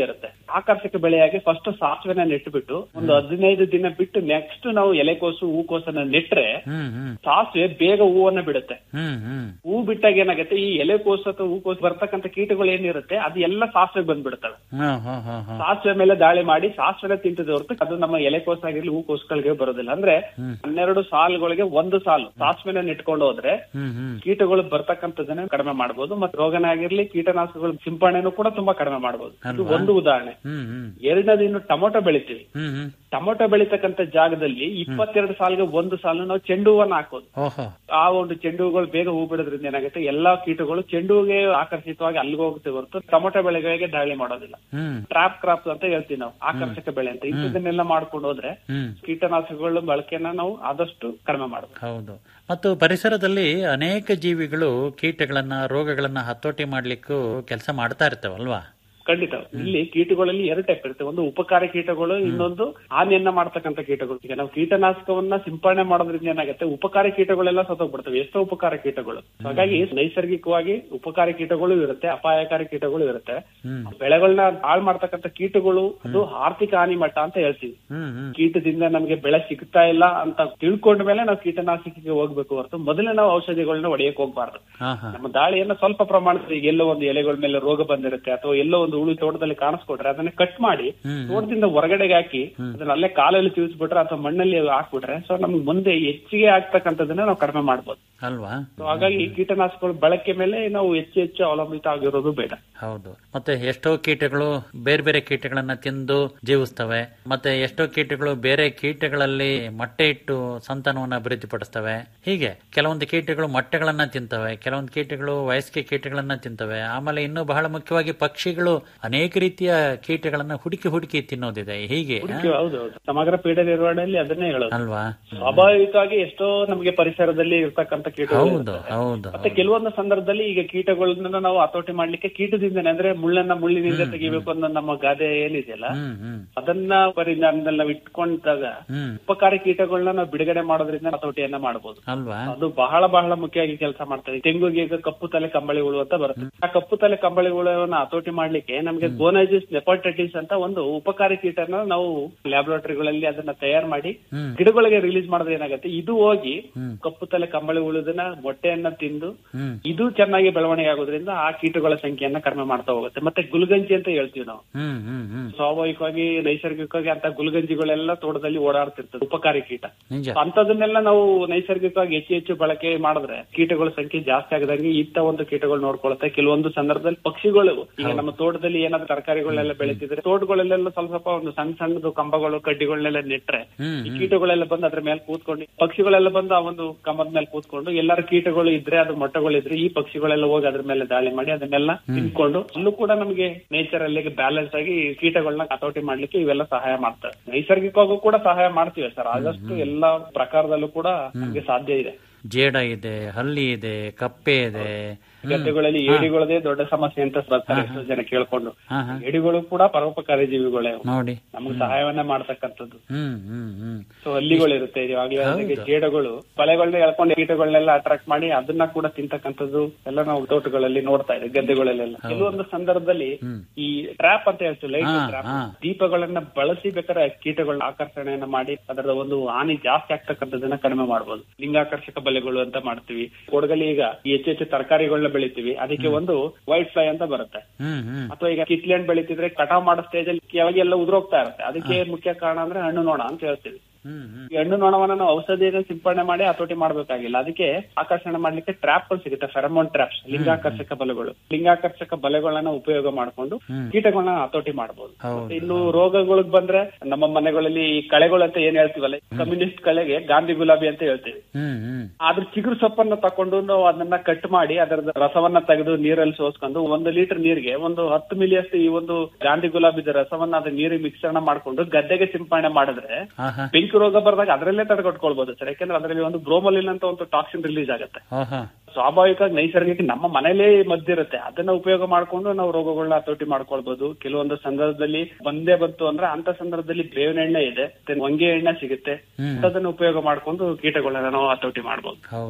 ಆಕರ್ಷಕ ಬೆಳೆಯಾಗಿ ಫಸ್ಟ್ ಸಾಸಿವೆನ ನೆಟ್ಬಿಟ್ಟು ಒಂದು ಹದಿನೈದು ದಿನ ಬಿಟ್ಟು ನೆಕ್ಸ್ಟ್ ನಾವು ಎಲೆಕೋಸು ಹೂಕೋಸನ್ನ ನೆಟ್ರೆ ಹ್ಮ್ ಹ್ಮ್ ಸಾಸಿವೆ ಬೇಗ ಹೂವನ್ನ ಬಿಡುತ್ತೆ ಹ್ಮ್ ಹ್ಮ್ ಹೂ ಬಿಟ್ಟಾಗ ಏನಾಗುತ್ತೆ ಈ ಎಲೆಕೋಸು ಅಥವಾ ಹೂಕೋಸು ಬರ್ತಕ್ಕಂಥ ಕೀಟಗಳು ಏನಿರುತ್ತೆ ಅದು ಎಲ್ಲ ಸಾಸಿವೆ ಬಂದ್ಬಿಡ್ತವೆ ಹಾ ಹಾ ಹಾ ಹಾ ಸಾಸಿವೆ ಮೇಲೆ ದಾಳಿ ಮಾಡಿ ಸಾಸಿವೆನ ತಿಂತದೆ ಹೊರತು ಅದು ನಮ್ಮ ಎಲೆಕೋಸು ಆಗಿರ್ಲಿ ಹೂಕೋಸುಗಳಿಗೆ ಬರೋದಿಲ್ಲ ಅಂದ್ರೆ ಹನ್ನೆರಡು ಸಾಲುಗಳಿಗೆ ಒಂದು ಸಾಲು ಸಾಸಿವೆನ ನೆಟ್ಕೊಂಡು ಹೋದ್ರೆ ಹ್ಮ್ ಹ್ಮ್ ಕೀಟಗಳು ಬರ್ತಕ್ಕಂಥದನ್ನ ಕಡಿಮೆ ಮಾಡಬಹುದು ಮತ್ತೆ ರೋಗನ ಆಗಿರ್ಲಿ ಕೀಟನಾಶಕಗಳ ಸಿಂಪಡಣೆನೂ ಕೂಡ ತುಂಬಾ ಕಡಿಮೆ ಮಾಡಬಹುದು ಇದು ಒಂದು ಉದಾಹರಣೆ ಹ್ಮ್ ಹ್ಮ್ ಎರಡನೇದು ಇನ್ನು ಟೊಮೊಟೊ ಬೆಳಿತೀವಿ ಹ್ಮ್ ಹ್ಮ್ ಟೊಮೊಟೊ ಬೆಳಿತಕ್ಕಂಥ ಜಾಗದಲ್ಲಿ ಇಪ್ಪತ್ತೆರಡು ಸಾಲಿಗೆ ಒಂದು ಸಾಲು ನಾವು ಚೆಂಡು ಹೂವನ್ನ ಹಾಕೋದು ಓಹೋ ಆ ಒಂದು ಚೆಂಡು ಹೂಗಳು ಬೇಗ ಹೂ ಬಿಡೋದ್ರಿಂದ ಏನಾಗುತ್ತೆ ಎಲ್ಲಾ ಕೀಟಗಳು ಚೆಂಡು ಹೂಗೆ ಆಕರ್ಷಿತವಾಗಿ ಅಲ್ಲಿಗೆ ಹೋಗುತ್ತೆ ಹೊರತು ಟೊಮೊಟೊ ಬೆಳೆಗಳಿಗೆ ದಾಳಿ ಮಾಡೋದಿಲ್ಲ ಹ್ಮ್ ಟ್ರಾಪ್ ಕ್ರಾಪ್ ಅಂತ ಹೇಳ್ತೀವಿ ನಾವು ಆಕರ್ಷಕ ಬೆಳೆ ಅಂತ ಇಂಥದನ್ನೆಲ್ಲ ಮಾಡ್ಕೊಂಡು ಹೋದ್ರೆ ಹ್ಮ್ ಕೀಟನಾಶಕಗಳ ಬಳಕೆನ ನಾವು ಆದಷ್ಟು ಕಡಿಮೆ ಮಾಡಬಹುದು ಹೌದು ಮತ್ತು ಪರಿಸರದಲ್ಲಿ ಅನೇಕ ಜೀವಿಗಳು ಕೀಟಗಳನ್ನ ರೋಗಗಳನ್ನ ಹತೋಟಿ ಮಾಡ್ಲಿಕ್ಕೂ ಕೆಲಸ ಮಾಡ್ತಾ ಇರ್ತಾವಲ್ವಾ ಖಂಡಿತ ಇಲ್ಲಿ ಕೀಟಗಳಲ್ಲಿ ಎರಡು ಟೈಪ್ ಇರುತ್ತೆ ಒಂದು ಉಪಕಾರಿ ಕೀಟಗಳು ಇನ್ನೊಂದು ಹಾನಿಯನ್ನ ಮಾಡ್ತಕ್ಕಂಥ ಕೀಟಗಳು ಈಗ ನಾವು ಕೀಟನಾಶಕವನ್ನ ಸಿಂಪಡಣೆ ಮಾಡೋದ್ರಿಂದ ಏನಾಗುತ್ತೆ ಉಪಕಾರಿ ಕೀಟಗಳೆಲ್ಲ ಸತ್ತೋಗ್ಬಿಡ್ತವೆ ಎಷ್ಟೋ ಉಪಕಾರಿ ಕೀಟಗಳು ಹಾಗಾಗಿ ನೈಸರ್ಗಿಕವಾಗಿ ಉಪಕಾರಿ ಕೀಟಗಳು ಇರುತ್ತೆ ಅಪಾಯಕಾರಿ ಕೀಟಗಳು ಇರುತ್ತೆ ಬೆಳೆಗಳನ್ನ ಹಾಳು ಮಾಡ್ತಕ್ಕಂಥ ಕೀಟಗಳು ಅದು ಆರ್ಥಿಕ ಹಾನಿ ಮಟ್ಟ ಅಂತ ಹೇಳ್ತೀವಿ ಹ್ಮ್ ಹ್ಮ್ ಕೀಟದಿಂದ ನಮಗೆ ಬೆಳೆ ಸಿಗ್ತಾ ಇಲ್ಲ ಅಂತ ತಿಳ್ಕೊಂಡ ಮೇಲೆ ನಾವು ಕೀಟನಾಶಕಕ್ಕೆ ಹೋಗ್ಬೇಕು ಹೊರತು ಮೊದಲೇ ನಾವು ಔಷಧಿಗಳನ್ನ ಹೊಡೆಯಕ್ ಹೋಗ್ಬಾರ್ದು ಹಾ ಹಾ ನಮ್ಮ ದಾಳಿಯನ್ನ ಸ್ವಲ್ಪ ಪ್ರಮಾಣದ ಈಗ ಎಲ್ಲೋ ಒಂದು ಎಲೆಗಳ ಮೇಲೆ ರೋಗ ಬಂದಿರುತ್ತೆ ಅಥವಾ ಎಲ್ಲೋ ಒಂದು ಉಳು ತೋಟದಲ್ಲಿ ಕಾಣಿಸ್ಕೊಟ್ರೆ ಅದನ್ನ ಕಟ್ ಮಾಡಿ ತೋಟದಿಂದ ಹೊರಗಡೆಗೆ ಹಾಕಿ ಅದನ್ನ ಅಲ್ಲೇ ಕಾಲಲ್ಲಿ ತಿಳಿಸ್ಬಿಟ್ರೆ ಅಥವಾ ಮಣ್ಣಲ್ಲಿ ಹಾಕ್ಬಿಟ್ರೆ ಸೊ ನಮ್ಗೆ ಮುಂದೆ ಹೆಚ್ಚಿಗೆ ಆಗ್ತಕ್ಕಂಥದನ್ನ ನಾವು ಕಡಿಮೆ ಮಾಡ್ಬೋದು ಅಲ್ವಾ So ಹಾಗಾಗಿ ಕೀಟನಾಶಕಗಳ ಬಳಕೆ ಮೇಲೆ ನಾವು ಹೆಚ್ಚು ಹೆಚ್ಚು ಅವಲಂಬಿತ ಆಗಿರೋದು ಬೇಡ ಹೌದು ಮತ್ತೆ ಎಷ್ಟೋ ಕೀಟಗಳು ಬೇರೆ ಬೇರೆ ಕೀಟಗಳನ್ನ ತಿಂದು ಜೀವಿಸ್ತವೆ ಮತ್ತೆ ಎಷ್ಟೋ ಕೀಟಗಳು ಬೇರೆ ಕೀಟಗಳಲ್ಲಿ ಮೊಟ್ಟೆ ಇಟ್ಟು ಸಂತಾನವನ್ನ ಅಭಿವೃದ್ಧಿಪಡಿಸ್ತವೆ ಹೀಗೆ ಕೆಲವೊಂದು ಕೀಟಗಳು ಮೊಟ್ಟೆಗಳನ್ನ ತಿಂತವೆ ಕೆಲವೊಂದು ಕೀಟಗಳು ವಯಸ್ಕ ಕೀಟಗಳನ್ನ ತಿಂತವೆ ಆಮೇಲೆ ಇನ್ನು ಬಹಳ ಮುಖ್ಯವಾಗಿ ಪಕ್ಷಿಗಳು ಅನೇಕ ರೀತಿಯ ಕೀಟಗಳನ್ನ ಹುಡುಕಿ ಹುಡುಕಿ ತಿನ್ನೋದಿದೆ ಹೀಗೆ ಆ? ಹೌದು ಹೌದು ಸಮಗ್ರ ಪೀಡೆ ನಿರ್ವಹಣೆಯಲ್ಲಿ ಅದನ್ನೇ ಹೇಳೋದು ಅಲ್ವಾ ಸ್ವಾಭಾವಿಕವಾಗಿ ಎಷ್ಟೋ ನಮಗೆ ಪರಿಸರದಲ್ಲಿ ಇರ್ತಕ್ಕಂಥ ಕೀಟಗಳು ಹೌದು ಇರ್ತವೆ. ಹೌದು ಮತ್ತೆ ಕೆಲವೊಂದು ಸಂದರ್ಭದಲ್ಲಿ ಈಗ ಕೀಟಗಳನ್ನ ನಾವು ಹತೋಟಿ ಮಾಡ್ಲಿಕ್ಕೆ ಕೀಟದಿಂದನೇ ಅಂದ್ರೆ ಮುಳ್ಳನ್ನ ಮುಳ್ಳಿನಿಂದ ತೆಗಿಬೇಕು ಅನ್ನೋ ನಮ್ಮ ಗಾದೆ ಏನಿದೆಯಲ್ಲ ಹ್ಮ್ ಹ್ಮ್ ಅದನ್ನ ಪರಿಣಾಮದಲ್ಲಿ ನಾವು ಇಟ್ಕೊಂಡಾಗ ಹ್ಮ್ ಉಪಕಾರಿ ಕೀಟಗಳನ್ನ ನಾವು ಬಿಡುಗಡೆ ಮಾಡೋದ್ರಿಂದ ಹತೋಟಿಯನ್ನ ಮಾಡಬಹುದು ಅಲ್ವಾ ಅದು ಬಹಳ ಬಹಳ ಮುಖ್ಯವಾಗಿ ಕೆಲಸ ಮಾಡ್ತದೆ ತೆಂಗುಗೆ ಈಗ ಕಪ್ಪು ತಲೆ ಕಂಬಳಿ ಹುಳು ಅಂತ ಬರುತ್ತೆ ಆ ಕಪ್ಪು ತಲೆ ಕಂಬಳಿ ಹುಳುವನ್ನ ಹತೋಟಿ ಮಾಡ್ಲಿಕ್ಕೆ ನಮಗೆ ಗೋನೈಸಿಸ್ ನೆಪೋಟೈಟಿಸ್ ಅಂತ ಒಂದು ಉಪಕಾರಿ ಕೀಟನ ನಾವು ಲ್ಯಾಬೊರೇಟರಿಗಳಲ್ಲಿ ಅದನ್ನ ತಯಾರು ಮಾಡಿ ಹ್ಮ್. ಗಿಡಗಳಿಗೆ ರಿಲೀಸ್ ಮಾಡಿದ್ರೆ ಏನಾಗುತ್ತೆ ಇದು ಹೋಗಿ ಕಪ್ಪು ತಲೆ ಕಂಬಳಿ ಹುಳುದನ್ನ ಮೊಟ್ಟೆಯನ್ನ ತಿಂದು ಹ್ಮ್ ಇದು ಚೆನ್ನಾಗಿ ಬೆಳವಣಿಗೆ ಆಗೋದ್ರಿಂದ ಆ ಕೀಟಗಳ ಸಂಖ್ಯೆಯನ್ನ ಕಡಿಮೆ ಮಾಡ್ತಾ ಹೋಗುತ್ತೆ ಮತ್ತೆ ಗುಲ್ಗಂಜಿ ಅಂತ ಹೇಳ್ತೀವಿ ನಾವು ಹ್ಮ್ ಹ್ಮ್ ಹ್ಮ್ ಸ್ವಾಭಾವಿಕವಾಗಿ ನೈಸರ್ಗಿಕವಾಗಿ ಅಂತ ಗುಲ್ಗಂಜಿಗಳೆಲ್ಲ ತೋಟದಲ್ಲಿ ಓಡಾಡ್ತಿರ್ತದೆ ಉಪಕಾರಿ ಕೀಟ ನಿಜ ಅಂತದನ್ನೆಲ್ಲ ನಾವು ನೈಸರ್ಗಿಕವಾಗಿ ಹೆಚ್ಚು ಹೆಚ್ಚು ಬಳಕೆ ಮಾಡಿದ್ರೆ ಕೀಟಗಳ ಸಂಖ್ಯೆ ಜಾಸ್ತಿ ಆಗದಂಗೆ ಇಂತ ಒಂದು ಕೀಟಗಳು ನೋಡ್ಕೊಳುತ್ತೆ ಕೆಲವೊಂದು ಸಂದರ್ಭದಲ್ಲಿ ಪಕ್ಷಿಗಳು ಈಗ ನಮ್ಮ ತೋಟದಲ್ಲಿ ಏನಾದ್ರು ತರಕಾರಿಗಳೆಲ್ಲ ಬೆಳೀತಿದ್ರೆ ತೋಟಗಳಲ್ಲೆಲ್ಲ ಸ್ವಲ್ಪ ಸ್ವಲ್ಪ ಒಂದು ಸಣ್ಣ ಸಣ್ಣದು ಕಂಬಗಳು ಕಡ್ಡಿಗಳನ್ನೆಲ್ಲ ನೆಟ್ರೆ ಹ್ಮ್ ಈ ಕೀಟಗಳೆಲ್ಲ ಬಂದು ಅದ್ರ ಮೇಲೆ ಕೂತ್ಕೊಂಡು ಪಕ್ಷಿಗಳೆಲ್ಲ ಬಂದು ಆ ಒಂದು ಕಂಬದ ಮೇಲೆ ಕೂತ್ಕೊಂಡು ಎಲ್ಲರ ಕೀಟಗಳು ಇದ್ರೆ ಅದು ಮೊಟ್ಟೆಗಳಿದ್ರೆ ಈ ಪಕ್ಷಿಗಳೆಲ್ಲ ಹೋಗಿ ಅದ್ರ ಮೇಲೆ ದಾಳಿ ಮಾಡಿ ಅದನ್ನೆಲ್ಲ ತಿನ್ಕೊಂಡು ಅಲ್ಲೂ ಕೂಡ ನಮಗೆ ನೇಚರ್ ಅಲ್ಲಿ ಬ್ಯಾಲೆನ್ಸ್ ಆಗಿ ಕೀಟಗಳನ್ನ ಕಟೌಟಿ ಮಾಡ್ಲಿಕ್ಕೆ ಇವೆಲ್ಲ ಸಹಾಯ ಮಾಡ್ತವೆ ನೈಸರ್ಗಿಕವಾಗೂ ಕೂಡ ಸಹಾಯ ಮಾಡ್ತೀವಿ ಸರ್ ಆದಷ್ಟು ಎಲ್ಲಾ ಪ್ರಕಾರದಲ್ಲೂ ಕೂಡ ನಮಗೆ ಸಾಧ್ಯ ಇದೆ ಜೇಡ ಇದೆ ಹಲ್ಲಿ ಇದೆ ಕಪ್ಪೆ ಇದೆ ಗದ್ದೆಗಳಲ್ಲಿ ಏಡಿಗಳದೇ ದೊಡ್ಡ ಸಮಸ್ಯೆ ಅಂತ ಬರ್ತಾರೆ ಎಷ್ಟೋ ಜನ ಕೇಳ್ಕೊಂಡು ಹಾ ಹಾ ಏಡಿಗಳು ಕೂಡ ಪರೋಪಕಾರಿ ಜೀವಿಗಳೇ ಅವು. ನೋಡಿ ನಮ್ಗೆ ಸಹಾಯವನ್ನ ಮಾಡ್ತಕ್ಕಂಥದ್ದು ಹ್ಮ್ ಹ್ಮ್ ಹ್ಮ್ ಸೊ ಹಲ್ಲಿಗಳಿರುತ್ತೆ ಇವಾಗಲೇ ಅದಕ್ಕೆ ಜೇಡಗಳು ಬಲೆಗಳನ್ನ ಎಳ್ಕೊಂಡು ಕೀಟಗಳನ್ನೆಲ್ಲ ಅಟ್ರಾಕ್ಟ್ ಮಾಡಿ ಅದನ್ನ ಕೂಡ ತಿಂತಕ್ಕಂಥದ್ದು ಎಲ್ಲ ನಾವು ತೋಟಗಳಲ್ಲಿ ನೋಡ್ತಾ ಇದ್ದೀವಿ ಗದ್ದೆಗಳಲ್ಲೆಲ್ಲ ಕೆಲವೊಂದು ಸಂದರ್ಭದಲ್ಲಿ ಈ ಟ್ರ್ಯಾಪ್ ಅಂತ ಹೇಳ್ತೀವಿ ಲೈಟ್ ಹಾ, ಟ್ರ್ಯಾಪ್ ಹಾ. ದೀಪಗಳನ್ನ ಬಳಸಿ ಬೇಕಾದ್ರೆ ಕೀಟಗಳನ್ನ ಆಕರ್ಷಣೆಯನ್ನ ಮಾಡಿ ಅದರ ಒಂದು ಹಾನಿ ಜಾಸ್ತಿ ಆಗ್ತಕ್ಕಂಥದ್ದನ್ನ ಕಡಿಮೆ ಮಾಡಬಹುದು ಲಿಂಗಾಕರ್ಷಕ ಬಲೆಗಳು ಅಂತ ಮಾಡ್ತೀವಿ ಕೊಡಗಲ್ಲಿ ಈಗ ಈ ಹೆಚ್ಚು ಹೆಚ್ಚು ತರಕಾರಿಗಳನ್ನ ಬೆಳಿತೀವಿ ಅದಕ್ಕೆ ಒಂದು ವೈಟ್ ಫ್ಲೈ ಅಂತ ಬರುತ್ತೆ ಹ್ಮ್ ಹ್ಮ್ ಅಥವಾ ಈಗ ಕಿತ್ಲೆ ಹಣ್ಣು ಬೆಳಿತಿದ್ರೆ ಕಟಾವ್ ಮಾಡೋ ಸ್ಟೇಜ್ ಅಲ್ಲಿ ಕೆಳಗೆ ಎಲ್ಲ ಉದುರೋಗ್ತಾ ಇರುತ್ತೆ ಅದಕ್ಕೆ ಏನ್ ಮುಖ್ಯ ಕಾರಣ ಅಂದ್ರೆ ಹಣ್ಣು ನೋಣ ಅಂತ ಹೇಳ್ತೀವಿ ಹ್ಮ್ ಹ್ಮ್ ಈ ಹಣ್ಣು ನೊಣವನ್ನ ನಾವು ಔಷಧಿಯನ್ನು ಸಿಂಪಡಣೆ ಮಾಡಿ ಹತೋಟಿ ಮಾಡ್ಬೇಕಾಗಿಲ್ಲ ಅದಕ್ಕೆ ಆಕರ್ಷಣೆ ಮಾಡ್ಲಿಕ್ಕೆ ಟ್ರ್ಯಾಪ್ ಗಳು ಸಿಗುತ್ತೆ ಫೆರಮೋನ್ ಟ್ರ್ಯಾಪ್ಸ್ ಲಿಂಗಾಕರ್ಷಕ ಬಲೆಗಳು ಲಿಂಗಾಕರ್ಷಕ ಬಲೆಗಳನ್ನ ಉಪಯೋಗ ಮಾಡ್ಕೊಂಡು ಕೀಟಗಳನ್ನ ಹತೋಟಿ ಮಾಡಬಹುದು ಹೌದು, ಇನ್ನು ರೋಗಗಳಿಗೆ ಬಂದ್ರೆ ನಮ್ಮ ಮನೆಗಳಲ್ಲಿ ಈ ಕಳೆಗಳು ಅಂತ ಏನ್ ಹೇಳ್ತೀವಲ್ಲ ಕಮ್ಯುನಿಸ್ಟ್ ಕಳೆಗೆ ಗಾಂಧಿ ಗುಲಾಬಿ ಅಂತ ಹೇಳ್ತೀವಿ ಹ್ಮ್ ಹ್ಮ್ ಅದ್ರ ಚಿಗುರು ಸೊಪ್ಪನ್ನ ತಕೊಂಡು ನಾವು ಅದನ್ನ ಕಟ್ ಮಾಡಿ ಅದರ ರಸವನ್ನ ತೆಗೆದು ನೀರಲ್ಲಿ ಸೋಸ್ಕೊಂಡು ಒಂದು ಲೀಟರ್ ನೀರಿಗೆ ಒಂದು ಹತ್ತು ಮಿಲಿಯಷ್ಟು ಈ ಒಂದು ಗಾಂಧಿ ಗುಲಾಬಿದ ರಸವನ್ನ ಅದ್ರ ನೀರಿಗೆ ಮಿಶ್ರಣ ಮಾಡ್ಕೊಂಡು ಗದ್ದೆಗೆ ಸಿಂಪಡಣೆ ಮಾಡಿದ್ರೆ ಹಾ ಹಾ ಬೆಂಕಿ ರೋಗ ಬಂದಾಗ ಅದರಲ್ಲೇ ತಡೆಗಟ್ಕೊಳ್ಬಹುದು ಸರ್ ಯಾಕಂದ್ರೆ ಅದರಲ್ಲಿ ಒಂದು ಬ್ರೋಮಲಿನ್ ಅಂತ ಒಂದು ಟಾಕ್ಸಿನ್ ರಿಲೀಸ್ ಆಗುತ್ತೆ ಹಾ ಹಾ ಸ್ವಾಭಾವಿಕವಾಗಿ ನೈಸರ್ಗಿಕ ನಮ್ಮ ಮನೇಲೇ ಮದ್ದಿರುತ್ತೆ ಅದನ್ನ ಉಪಯೋಗ ಮಾಡ್ಕೊಂಡು ನಾವು ರೋಗಗಳನ್ನ ಹತೋಟಿ ಮಾಡ್ಕೊಳ್ಬಹುದು ಕೆಲವೊಂದು ಸಂದರ್ಭದಲ್ಲಿ ಬಂದೇ ಬಂತು ಅಂದ್ರೆ ಅಂತ ಸಂದರ್ಭದಲ್ಲಿ ಬೇವಿನ ಎಣ್ಣೆ ಇದೆ ಮತ್ತೆ ಹೊಂಗೆ ಎಣ್ಣೆ ಸಿಗುತ್ತೆ ಅದನ್ನ ಉಪಯೋಗ ಮಾಡ್ಕೊಂಡು ಕೀಟಗಳನ್ನ ನಾವು ಹತೋಟಿ ಮಾಡಬಹುದು ಹೌದು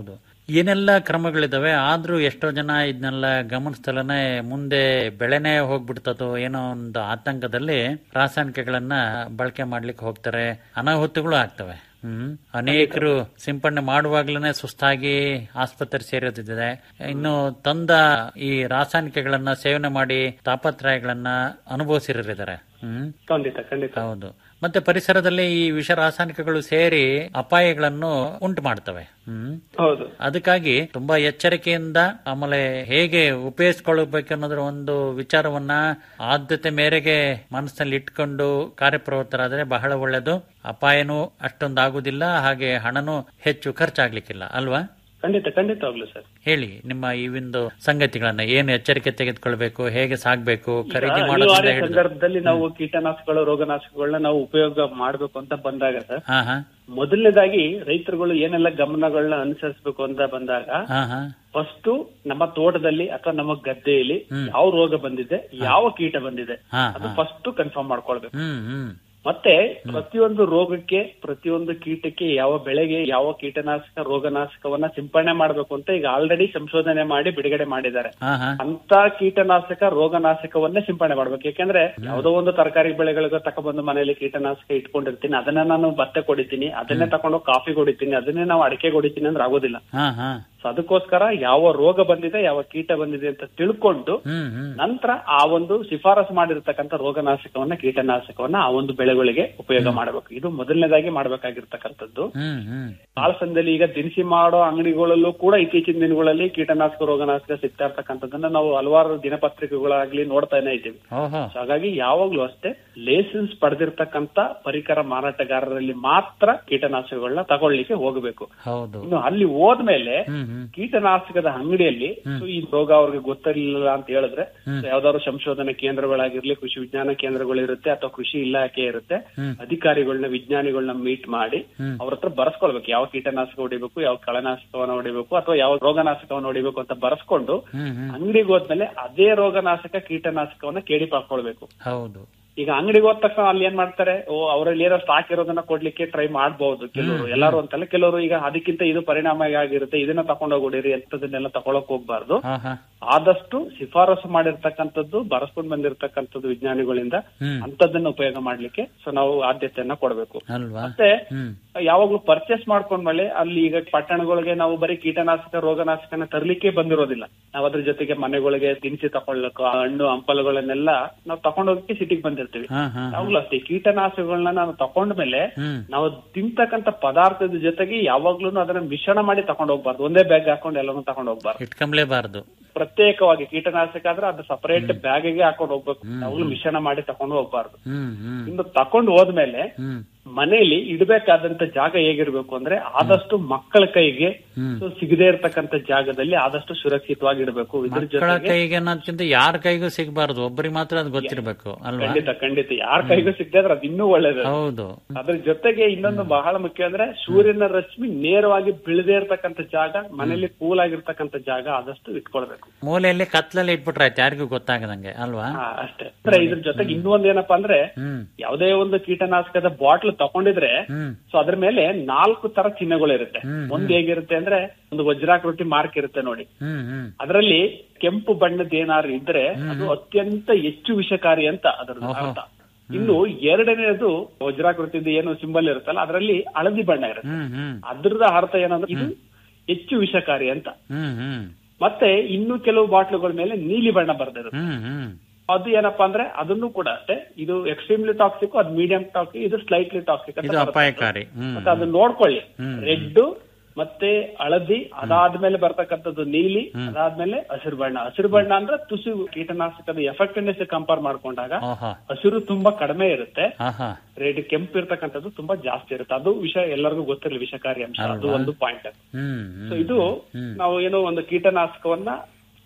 ಏನೆಲ್ಲ ಕ್ರಮಗಳಿದಾವೆ ಆದ್ರೂ ಎಷ್ಟೋ ಜನ ಇದನ್ನೆಲ್ಲ ಗಮನಿಸ್ತಲನೆ ಮುಂದೆ ಬೆಳೆನೇ ಹೋಗ್ಬಿಡ್ತದೋ ಏನೋ ಒಂದು ಆತಂಕದಲ್ಲಿ ರಾಸಾಯನಿಕಗಳನ್ನ ಬಳಕೆ ಮಾಡ್ಲಿಕ್ಕೆ ಹೋಗ್ತಾರೆ ಅನಾಹುತಗಳು ಆಗ್ತವೆ ಹ್ಮ್ ಅನೇಕರು ಸಿಂಪಡಣೆ ಮಾಡುವಾಗ್ಲೇ ಸುಸ್ತಾಗಿ ಆಸ್ಪತ್ರೆ ಸೇರೋದಿದೆ ಇನ್ನು ತಂದ ಈ ರಾಸಾಯನಿಕಗಳನ್ನ ಸೇವನೆ ಮಾಡಿ ತಾಪತ್ರಯಗಳನ್ನ ಅನುಭವಿಸಿರಿದ್ದಾರೆ ಹ್ಮ್ ಖಂಡಿತ ಖಂಡಿತ ಹೌದು ಮತ್ತೆ ಪರಿಸರದಲ್ಲಿ ಈ ವಿಷ ರಾಸಾಯನಿಕಗಳು ಸೇರಿ ಅಪಾಯಗಳನ್ನು ಉಂಟು ಮಾಡ್ತವೆ ಹ್ಮ್ ಹೌದು ಅದಕ್ಕಾಗಿ ತುಂಬಾ ಎಚ್ಚರಿಕೆಯಿಂದ ಆಮೇಲೆ ಹೇಗೆ ಉಪಯೋಗಿಸ್ಕೊಳ್ಬೇಕು ಅನ್ನೋದ್ರ ಒಂದು ವಿಚಾರವನ್ನ ಆದ್ಯತೆ ಮೇರೆಗೆ ಮನಸ್ಸಿನಲ್ಲಿ ಇಟ್ಕೊಂಡು ಕಾರ್ಯಪ್ರವೃತ್ತರಾದ್ರೆ ಬಹಳ ಒಳ್ಳೆಯದು ಅಪಾಯನೂ ಅಷ್ಟೊಂದು ಆಗುದಿಲ್ಲ ಹಾಗೆ ಹಣನೂ ಹೆಚ್ಚು ಖರ್ಚಾಗ್ಲಿಕ್ಕಿಲ್ಲ ಅಲ್ವಾ ಖಂಡಿತ ಖಂಡಿತವಾಗ್ಲು ಸರ್ ಹೇಳಿ ನಿಮ್ಮ ಈ ಒಂದು ಸಂಗತಿಗಳನ್ನ ಏನು ಎಚ್ಚರಿಕೆ ತೆಗೆದುಕೊಳ್ಬೇಕು ಹೇಗೆ ಸಾಗ್ಬೇಕು ಖರೀದಿ ಈಗ ಮಾಡೋದ್ರಿಂದ ಅನಿವಾರ್ಯ ಹಿಡಿದು ಸಂದರ್ಭದಲ್ಲಿ ನಾವು ಕೀಟನಾಶಕಗಳು ರೋಗನಾಶಕಗಳನ್ನ ನಾವು ಉಪಯೋಗ ಮಾಡ್ಬೇಕು ಅಂತ ಬಂದಾಗ ಸರ್ ಹಾ ಹಾ ಮೊದಲನೇದಾಗಿ ರೈತರುಗಳು ಏನೆಲ್ಲ ಗಮನಗಳನ್ನ ಅನುಸರಿಸಬೇಕು ಅಂತ ಬಂದಾಗ ಹಾ ಹಾ ಫಸ್ಟ್ ನಮ್ಮ ತೋಟದಲ್ಲಿ ಅಥವಾ ನಮ್ಮ ಗದ್ದೆಯಲ್ಲಿ ಯಾವ ರೋಗ ಬಂದಿದೆ ಯಾವ ಕೀಟ ಬಂದಿದೆ ಹಾ ಅದು ಫಸ್ಟ್ ಕನ್ಫರ್ಮ್ ಮಾಡ್ಕೊಳ್ಬೇಕು ಹ್ಮ್ ಹ್ಮ್ ಮತ್ತೆ ಪ್ರತಿಯೊಂದು ರೋಗಕ್ಕೆ ಪ್ರತಿಯೊಂದು ಕೀಟಕ್ಕೆ ಯಾವ ಬೆಳೆಗೆ ಯಾವ ಕೀಟನಾಶಕ ರೋಗನಾಶಕವನ್ನ ಸಿಂಪಡಣೆ ಮಾಡಬೇಕು ಅಂತ ಈಗ ಆಲ್ರೆಡಿ ಸಂಶೋಧನೆ ಮಾಡಿ ಬಿಡುಗಡೆ ಮಾಡಿದ್ದಾರೆ ಹಾ ಹಾ ಅಂತ ಕೀಟನಾಶಕ ರೋಗನಾಶಕವನ್ನೇ ಸಿಂಪಡಣೆ ಮಾಡ್ಬೇಕು ಯಾಕಂದ್ರೆ ಯಾವುದೋ ಒಂದು ತರಕಾರಿ ಬೆಳೆಗಳಿಗೆ ತಗೊಬಂದು ಮನೆಯಲ್ಲಿ ಕೀಟನಾಶಕ ಇಟ್ಕೊಂಡಿರ್ತೀನಿ ಅದನ್ನ ನಾನು ಭತ್ತ ಕೊಡಿತೀನಿ ಅದನ್ನೇ ತಗೊಂಡು ಕಾಫಿ ಕೊಡಿತೀನಿ ಅದನ್ನೇ ನಾವು ಅಡಿಕೆ ಕೊಡಿತೀನಿ ಅಂದ್ರೆ ಆಗೋದಿಲ್ಲ ಹಾ ಹಾ ಸೊ ಅದಕ್ಕೋಸ್ಕರ ಯಾವ ರೋಗ ಬಂದಿದೆ ಯಾವ ಕೀಟ ಬಂದಿದೆ ಅಂತ ತಿಳ್ಕೊಂಡು ಹ್ಮ್ ಹ್ಮ್ ನಂತರ ಆ ಒಂದು ಶಿಫಾರಸು ಮಾಡಿರ್ತಕ್ಕಂಥ ರೋಗನಾಶಕವನ್ನ ಕೀಟನಾಶಕವನ್ನ ಆ ಒಂದು ಬೆಳೆಗಳಿಗೆ ಉಪಯೋಗ ಮಾಡಬೇಕು ಇದು ಮೊದಲನೇದಾಗಿ ಮಾಡಬೇಕಾಗಿರ್ತಕ್ಕಂಥದ್ದು ಹ್ಮ್ ಹ್ಮ್ ಕಾಳಸಂದಲ್ಲಿ ಈಗ ದಿನಸಿ ಮಾಡೋ ಅಂಗಡಿಗಳಲ್ಲೂ ಕೂಡ ಇತ್ತೀಚಿನ ದಿನಗಳಲ್ಲಿ ಕೀಟನಾಶಕ ರೋಗನಾಶಕ ಸಿಗ್ತಾ ಇರ್ತಕ್ಕಂಥದ್ದನ್ನ ನಾವು ಹಲವಾರು ದಿನಪತ್ರಿಕೆಗಳಾಗ್ಲಿ ನೋಡ್ತಾನೆ ಇದ್ದೀವಿ ಓಹೋ So ಹಾಗಾಗಿ ಯಾವಾಗ್ಲೂ ಅಷ್ಟೇ ಲೈಸೆನ್ಸ್ ಪಡೆದಿರ್ತಕ್ಕಂಥ ಪರಿಕರ ಮಾರಾಟಗಾರರಲ್ಲಿ ಮಾತ್ರ ಕೀಟನಾಶಕಗಳನ್ನ ತಗೊಳ್ಳಿಕ್ಕೆ ಹೋಗಬೇಕು ಹೌದು ಇನ್ನು ಅಲ್ಲಿ ಹೋದ್ಮೇಲೆ ಹ್ಮ್ ಹ್ಮ್ ಕೀಟನಾಶಕದ ಅಂಗಡಿಯಲ್ಲಿ so ಈ ರೋಗ ಅವ್ರಿಗೆ ಗೊತ್ತಿರಲಿಲ್ಲ ಅಂತ ಹೇಳಿದ್ರೆ so ಯಾವ್ದಾದ್ರು ಸಂಶೋಧನಾ ಕೇಂದ್ರಗಳಾಗಿರ್ಲಿ ಕೃಷಿ ವಿಜ್ಞಾನ ಕೇಂದ್ರಗಳು ಇರುತ್ತೆ ಅಥವಾ ಕೃಷಿ ಇಲಾಖೆ ಇರುತ್ತೆ ಅಧಿಕಾರಿಗಳನ್ನ ವಿಜ್ಞಾನಿಗಳನ್ನ ಮೀಟ್ ಮಾಡಿ ಅವ್ರ ಹತ್ರ ಬರ್ಸ್ಕೊಳ್ಬೇಕು ಯಾವ ಕೀಟನಾಶಕ ಹೊಡಿಬೇಕು ಯಾವ ಕಳೆನಾಶಕವನ್ನ ಹೊಡಿಬೇಕು ಅಥವಾ ಯಾವ ರೋಗನಾಶಕವನ್ನ ಹೊಡಿಬೇಕು ಅಂತ ಬರ್ಸ್ಕೊಂಡು ಹ್ಮ್ ಹ್ಮ್ ಅಂಗಡಿಗೆ ಹೋದ್ಮೇಲೆ ಅದೇ ರೋಗನಾಶಕ ಕೀಟನಾಶಕವನ್ನ ಕೇಳಿ ಪಾಕೊಳ್ಬೇಕು ಹೌದು ಈಗ ಅಂಗಡಿಗೆ ಹೋದ ತಕ್ಷಣ ಅಲ್ಲಿ ಏನ್ ಮಾಡ್ತಾರೆ ಓ ಅವರಲ್ಲಿ ಏನೋ ಸ್ಟಾಕ್ ಇರೋದನ್ನ ಕೊಡ್ಲಿಕ್ಕೆ ಟ್ರೈ ಮಾಡಬಹುದು ಕೆಲವರು ಎಲ್ಲರೂ ಅಂತಲ್ಲ ಕೆಲವರು ಈಗ ಅದಕ್ಕಿಂತ ಇದು ಪರಿಣಾಮವಾಗಿರುತ್ತೆ ಇದನ್ನ ತಕೊಂಡೋಗಿ ಹೊಡಿರಿ ಅಂತದನ್ನೆಲ್ಲ ತಗೊಳಕ್ ಹೋಗ್ಬಾರ್ದು ಹಾ ಹಾ ಆದಷ್ಟು ಶಿಫಾರಸು ಮಾಡಿರ್ತಕ್ಕಂಥದ್ದು ಬರಸ್ಕೊಂಡ್ ಬಂದಿರತಕ್ಕಂಥದ್ದು ವಿಜ್ಞಾನಿಗಳಿಂದ ಹ್ಮ್. ಅಂತದನ್ನ ಉಪಯೋಗ ಮಾಡ್ಲಿಕ್ಕೆ ಸೊ ನಾವು ಆದ್ಯತೆಯನ್ನ ಕೊಡಬೇಕು ಅಲ್ವಾ ಮತ್ತೆ ಹ್ಮ್ ಯಾವಾಗ್ಲೂ ಪರ್ಚೇಸ್ ಮಾಡ್ಕೊಂಡ್ಮೇಲೆ ಅಲ್ಲಿ ಈಗ ಪಟ್ಟಣಗಳಿಗೆ ನಾವು ಬರೀ ಕೀಟನಾಶಕ ರೋಗನಾಶಕನ ತರ್ಲಿಕ್ಕೆ ಬಂದಿರೋದಿಲ್ಲ ನಾವು ಅದ್ರ ಜೊತೆಗೆ ಮನೆಗಳಿಗೆ ದಿನಸಿ ತಕೊಳ್ಳಕ್ಕೆ ಹಣ್ಣು ಹಂಪಲುಗಳನ್ನೆಲ್ಲ ನಾವು ತಕೊಂಡೋಗಕ್ಕೆ ಸಿಟಿಗೆ ಬಂದಿರ್ತೀವಿ ಹಾ ಹಾ ಯಾವಾಗ್ಲೂ ಅಷ್ಟೇ ಕೀಟನಾಶಕಗಳನ್ನ ನಾವು ತಕೊಂಡ್ಮೇಲೆ ಹ್ಮ್ ನಾವು ತಿಂತಕ್ಕಂತ ಪದಾರ್ಥದ ಜೊತೆಗೆ ಯಾವಾಗ್ಲೂ ಅದನ್ನ ಮಿಶ್ರಣ ಮಾಡಿ ತಕೊಂಡ್ ಹೋಗ್ಬಾರ್ದು ಒಂದೇ ಬ್ಯಾಗ್ ಹಾಕೊಂಡು ಎಲ್ಲಾನು ತಕೊಂಡ್ ಹೋಗ್ಬಾರ್ದು ಇಟ್ಕೊಂಬ್ಲೇಬಾರ್ದು ಪ್ರತ್ಯೇಕವಾಗಿ ಕೀಟನಾಶಕ ಆದ್ರೆ ಅದು ಸಪರೇಟ್ ಬ್ಯಾಗಿಗೆ ಹಾಕೊಂಡು ಹೋಗ್ಬೇಕು ಯಾವಾಗ್ಲೂ ಮಿಶ್ರಣ ಮಾಡಿ ತಕೊಂಡು ಹೋಗ್ಬಾರ್ದು ಹ್ಮ್ ಹ್ಮ್ ಇನ್ನು ತಕೊಂಡು ಹೋದ್ಮೇಲೆ ಹ್ಮ್ ಮನೆಯಲ್ಲಿ ಇಡಬೇಕಾದಂತ ಜಾಗ ಹೇಗಿರ್ಬೇಕು ಅಂದ್ರೆ ಆದಷ್ಟು ಮಕ್ಕಳ ಕೈಗೆ ಹ್ಮ್. ಸೊ ಸಿಗದೇ ಇರತಕ್ಕಂತ ಜಾಗದಲ್ಲಿ ಆದಷ್ಟು ಸುರಕ್ಷಿತವಾಗಿ ಇಡಬೇಕು ಇದ್ರ ಮಕ್ಕಳ ಜೊತೆಗೆ ಕೈಗೆ ಅನ್ನೋದಕ್ಕಿಂತ ಯಾರ ಕೈಗೂ ಸಿಗಬಾರ್ದು ಒಬ್ಬರಿಗೆ ಮಾತ್ರ ಅದು ಗೊತ್ತಿರ್ಬೇಕು ಅಲ್ವಾ ಖಂಡಿತ ಖಂಡಿತ ಯಾರ ಕೈಗೂ ಸಿಗದೆ ಆದ್ರೆ ಅದು ಇನ್ನೂ ಒಳ್ಳೇದು ಹೌದು ಅದ್ರ ಜೊತೆಗೆ ಇನ್ನೊಂದು ಬಹಳ ಮುಖ್ಯ ಅಂದ್ರೆ ಸೂರ್ಯನ ರಶ್ಮಿ ನೇರವಾಗಿ ಬೀಳದೇ ಇರತಕ್ಕಂತ ಜಾಗ ಮನೆಯಲ್ಲಿ ಕೂಲ್ ಆಗಿರ್ತಕ್ಕಂತ ಜಾಗ ಆದಷ್ಟು ಇಟ್ಕೊಳ್ಬೇಕು ಮೂಲೆಯಲ್ಲಿ ಕತ್ಲಲ್ಲಿ ಇಟ್ಬಿಟ್ರೆ ಆಯ್ತು ಯಾರಿಗೂ ಗೊತ್ತಾಗದಂಗೆ ಅಲ್ವಾ ಹಾ, ಅಷ್ಟೇ ಅಂದ್ರೆ ಇದ್ರ ಜೊತೆಗೆ ಇನ್ನೂ ಒಂದ್ ಏನಪ್ಪಾ ಅಂದ್ರೆ ಹ್ಮ್ ಯಾವುದೇ ಒಂದು ಕೀಟನಾಶಕದ ಬಾಟ್ಲ್ ತಕೊಂಡಿದ್ರೆ ಹ್ಮ್ ಸೊ ಅದ್ರ ಮೇಲೆ ನಾಲ್ಕು ತರ ಚಿಹ್ನೆಗಳು ಇರುತ್ತೆ ಹ್ಮ್, ಒಂದ್ ಹೇಗಿರುತ್ತೆ ಅಂದ್ರೆ ಒಂದು ವಜ್ರಾಕೃತಿ ಮಾರ್ಕ್ ಇರುತ್ತೆ ನೋಡಿ ಹ್ಮ್ ಹ್ಮ್ ಅದರಲ್ಲಿ ಕೆಂಪು ಬಣ್ಣದ ಏನಾದ್ರು ಇದ್ರೆ ಅದು ಅತ್ಯಂತ ಹೆಚ್ಚು ವಿಷಕಾರಿ ಅಂತ ಅದರ ಓಹೋ. ಅರ್ಥ ಇನ್ನು ಎರಡನೇದು ವಜ್ರಾಕೃತಿದ ಏನು ಸಿಂಬಲ್ ಇರುತ್ತಲ್ಲ ಅದರಲ್ಲಿ ಹಳದಿ ಬಣ್ಣ ಇರುತ್ತೆ ಹ್ಮ್ ಹ್ಮ್ ಅದ್ರದ ಅರ್ಥ ಏನಂದ್ರೆ ಇದು ಹೆಚ್ಚು ವಿಷಕಾರಿ ಅಂತ ಹ್ಮ್ ಹ್ಮ್ ಮತ್ತೆ ಇನ್ನು ಕೆಲವು ಬಾಟ್ಲುಗಳ ಮೇಲೆ ನೀಲಿ ಬಣ್ಣ ಬರ್ದಿರುತ್ತೆ ಹ್ಮ್ ಹ್ಮ್ ಅದು ಏನಪ್ಪಾ ಅಂದ್ರೆ ಅದನ್ನು ಕೂಡ ಅಷ್ಟೇ ಇದು ಎಕ್ಸ್ಟ್ರೀಮ್ಲಿ ಟಾಕ್ಸಿಕ್ ಅದು ಮೀಡಿಯಂ ಟಾಕ್ಸಿಕ್ ಇದು ಸ್ಲೈಟ್ಲಿ ಟಾಕ್ಸಿಕ್ ಅಂತ ಇದು ಬರುತ್ತೆ. ಅಪಾಯಕಾರಿ ಹ್ಮ್ ಮತ್ತೆ ಅದನ್ನ ನೋಡ್ಕೊಳ್ಳಿ ಹ್ಮ್. ರೆಡ್ ಮತ್ತೆ ಹಳದಿ ಅದಾದ್ಮೇಲೆ ಬರ್ತಕ್ಕಂಥದ್ದು ನೀಲಿ ಅದಾದ್ಮೇಲೆ ಹಸಿರು ಬಣ್ಣ ಹಸಿರು ಬಣ್ಣ ಅಂದ್ರೆ ತುಸು ಕೀಟನಾಶಕದ ಎಫೆಕ್ಟಿವ್ನೆಸ್ ಕಂಪೇರ್ ಮಾಡ್ಕೊಂಡಾಗ ಓಹೋ ಹಸಿರು ತುಂಬಾ ಕಡಿಮೆ ಇರುತ್ತೆ ಹಾ ಹಾ ರೆಡ್ ಕೆಂಪು ಇರ್ತಕ್ಕಂಥದ್ದು ತುಂಬಾ ಜಾಸ್ತಿ ಇರುತ್ತೆ ಅದು ವಿಷ ಎಲ್ಲರಿಗೂ ಗೊತ್ತಿರಲಿ ವಿಷಕಾರಿ ಅಂಶ ಅದು ಅಲ್ವಾ? ಒಂದು ಪಾಯಿಂಟ್ ಹ್ಮ್ ಸೊ ಹ್ಮ್ ಇದು ನಾವು ಏನೋ ಒಂದು ಕೀಟನಾಶಕವನ್ನ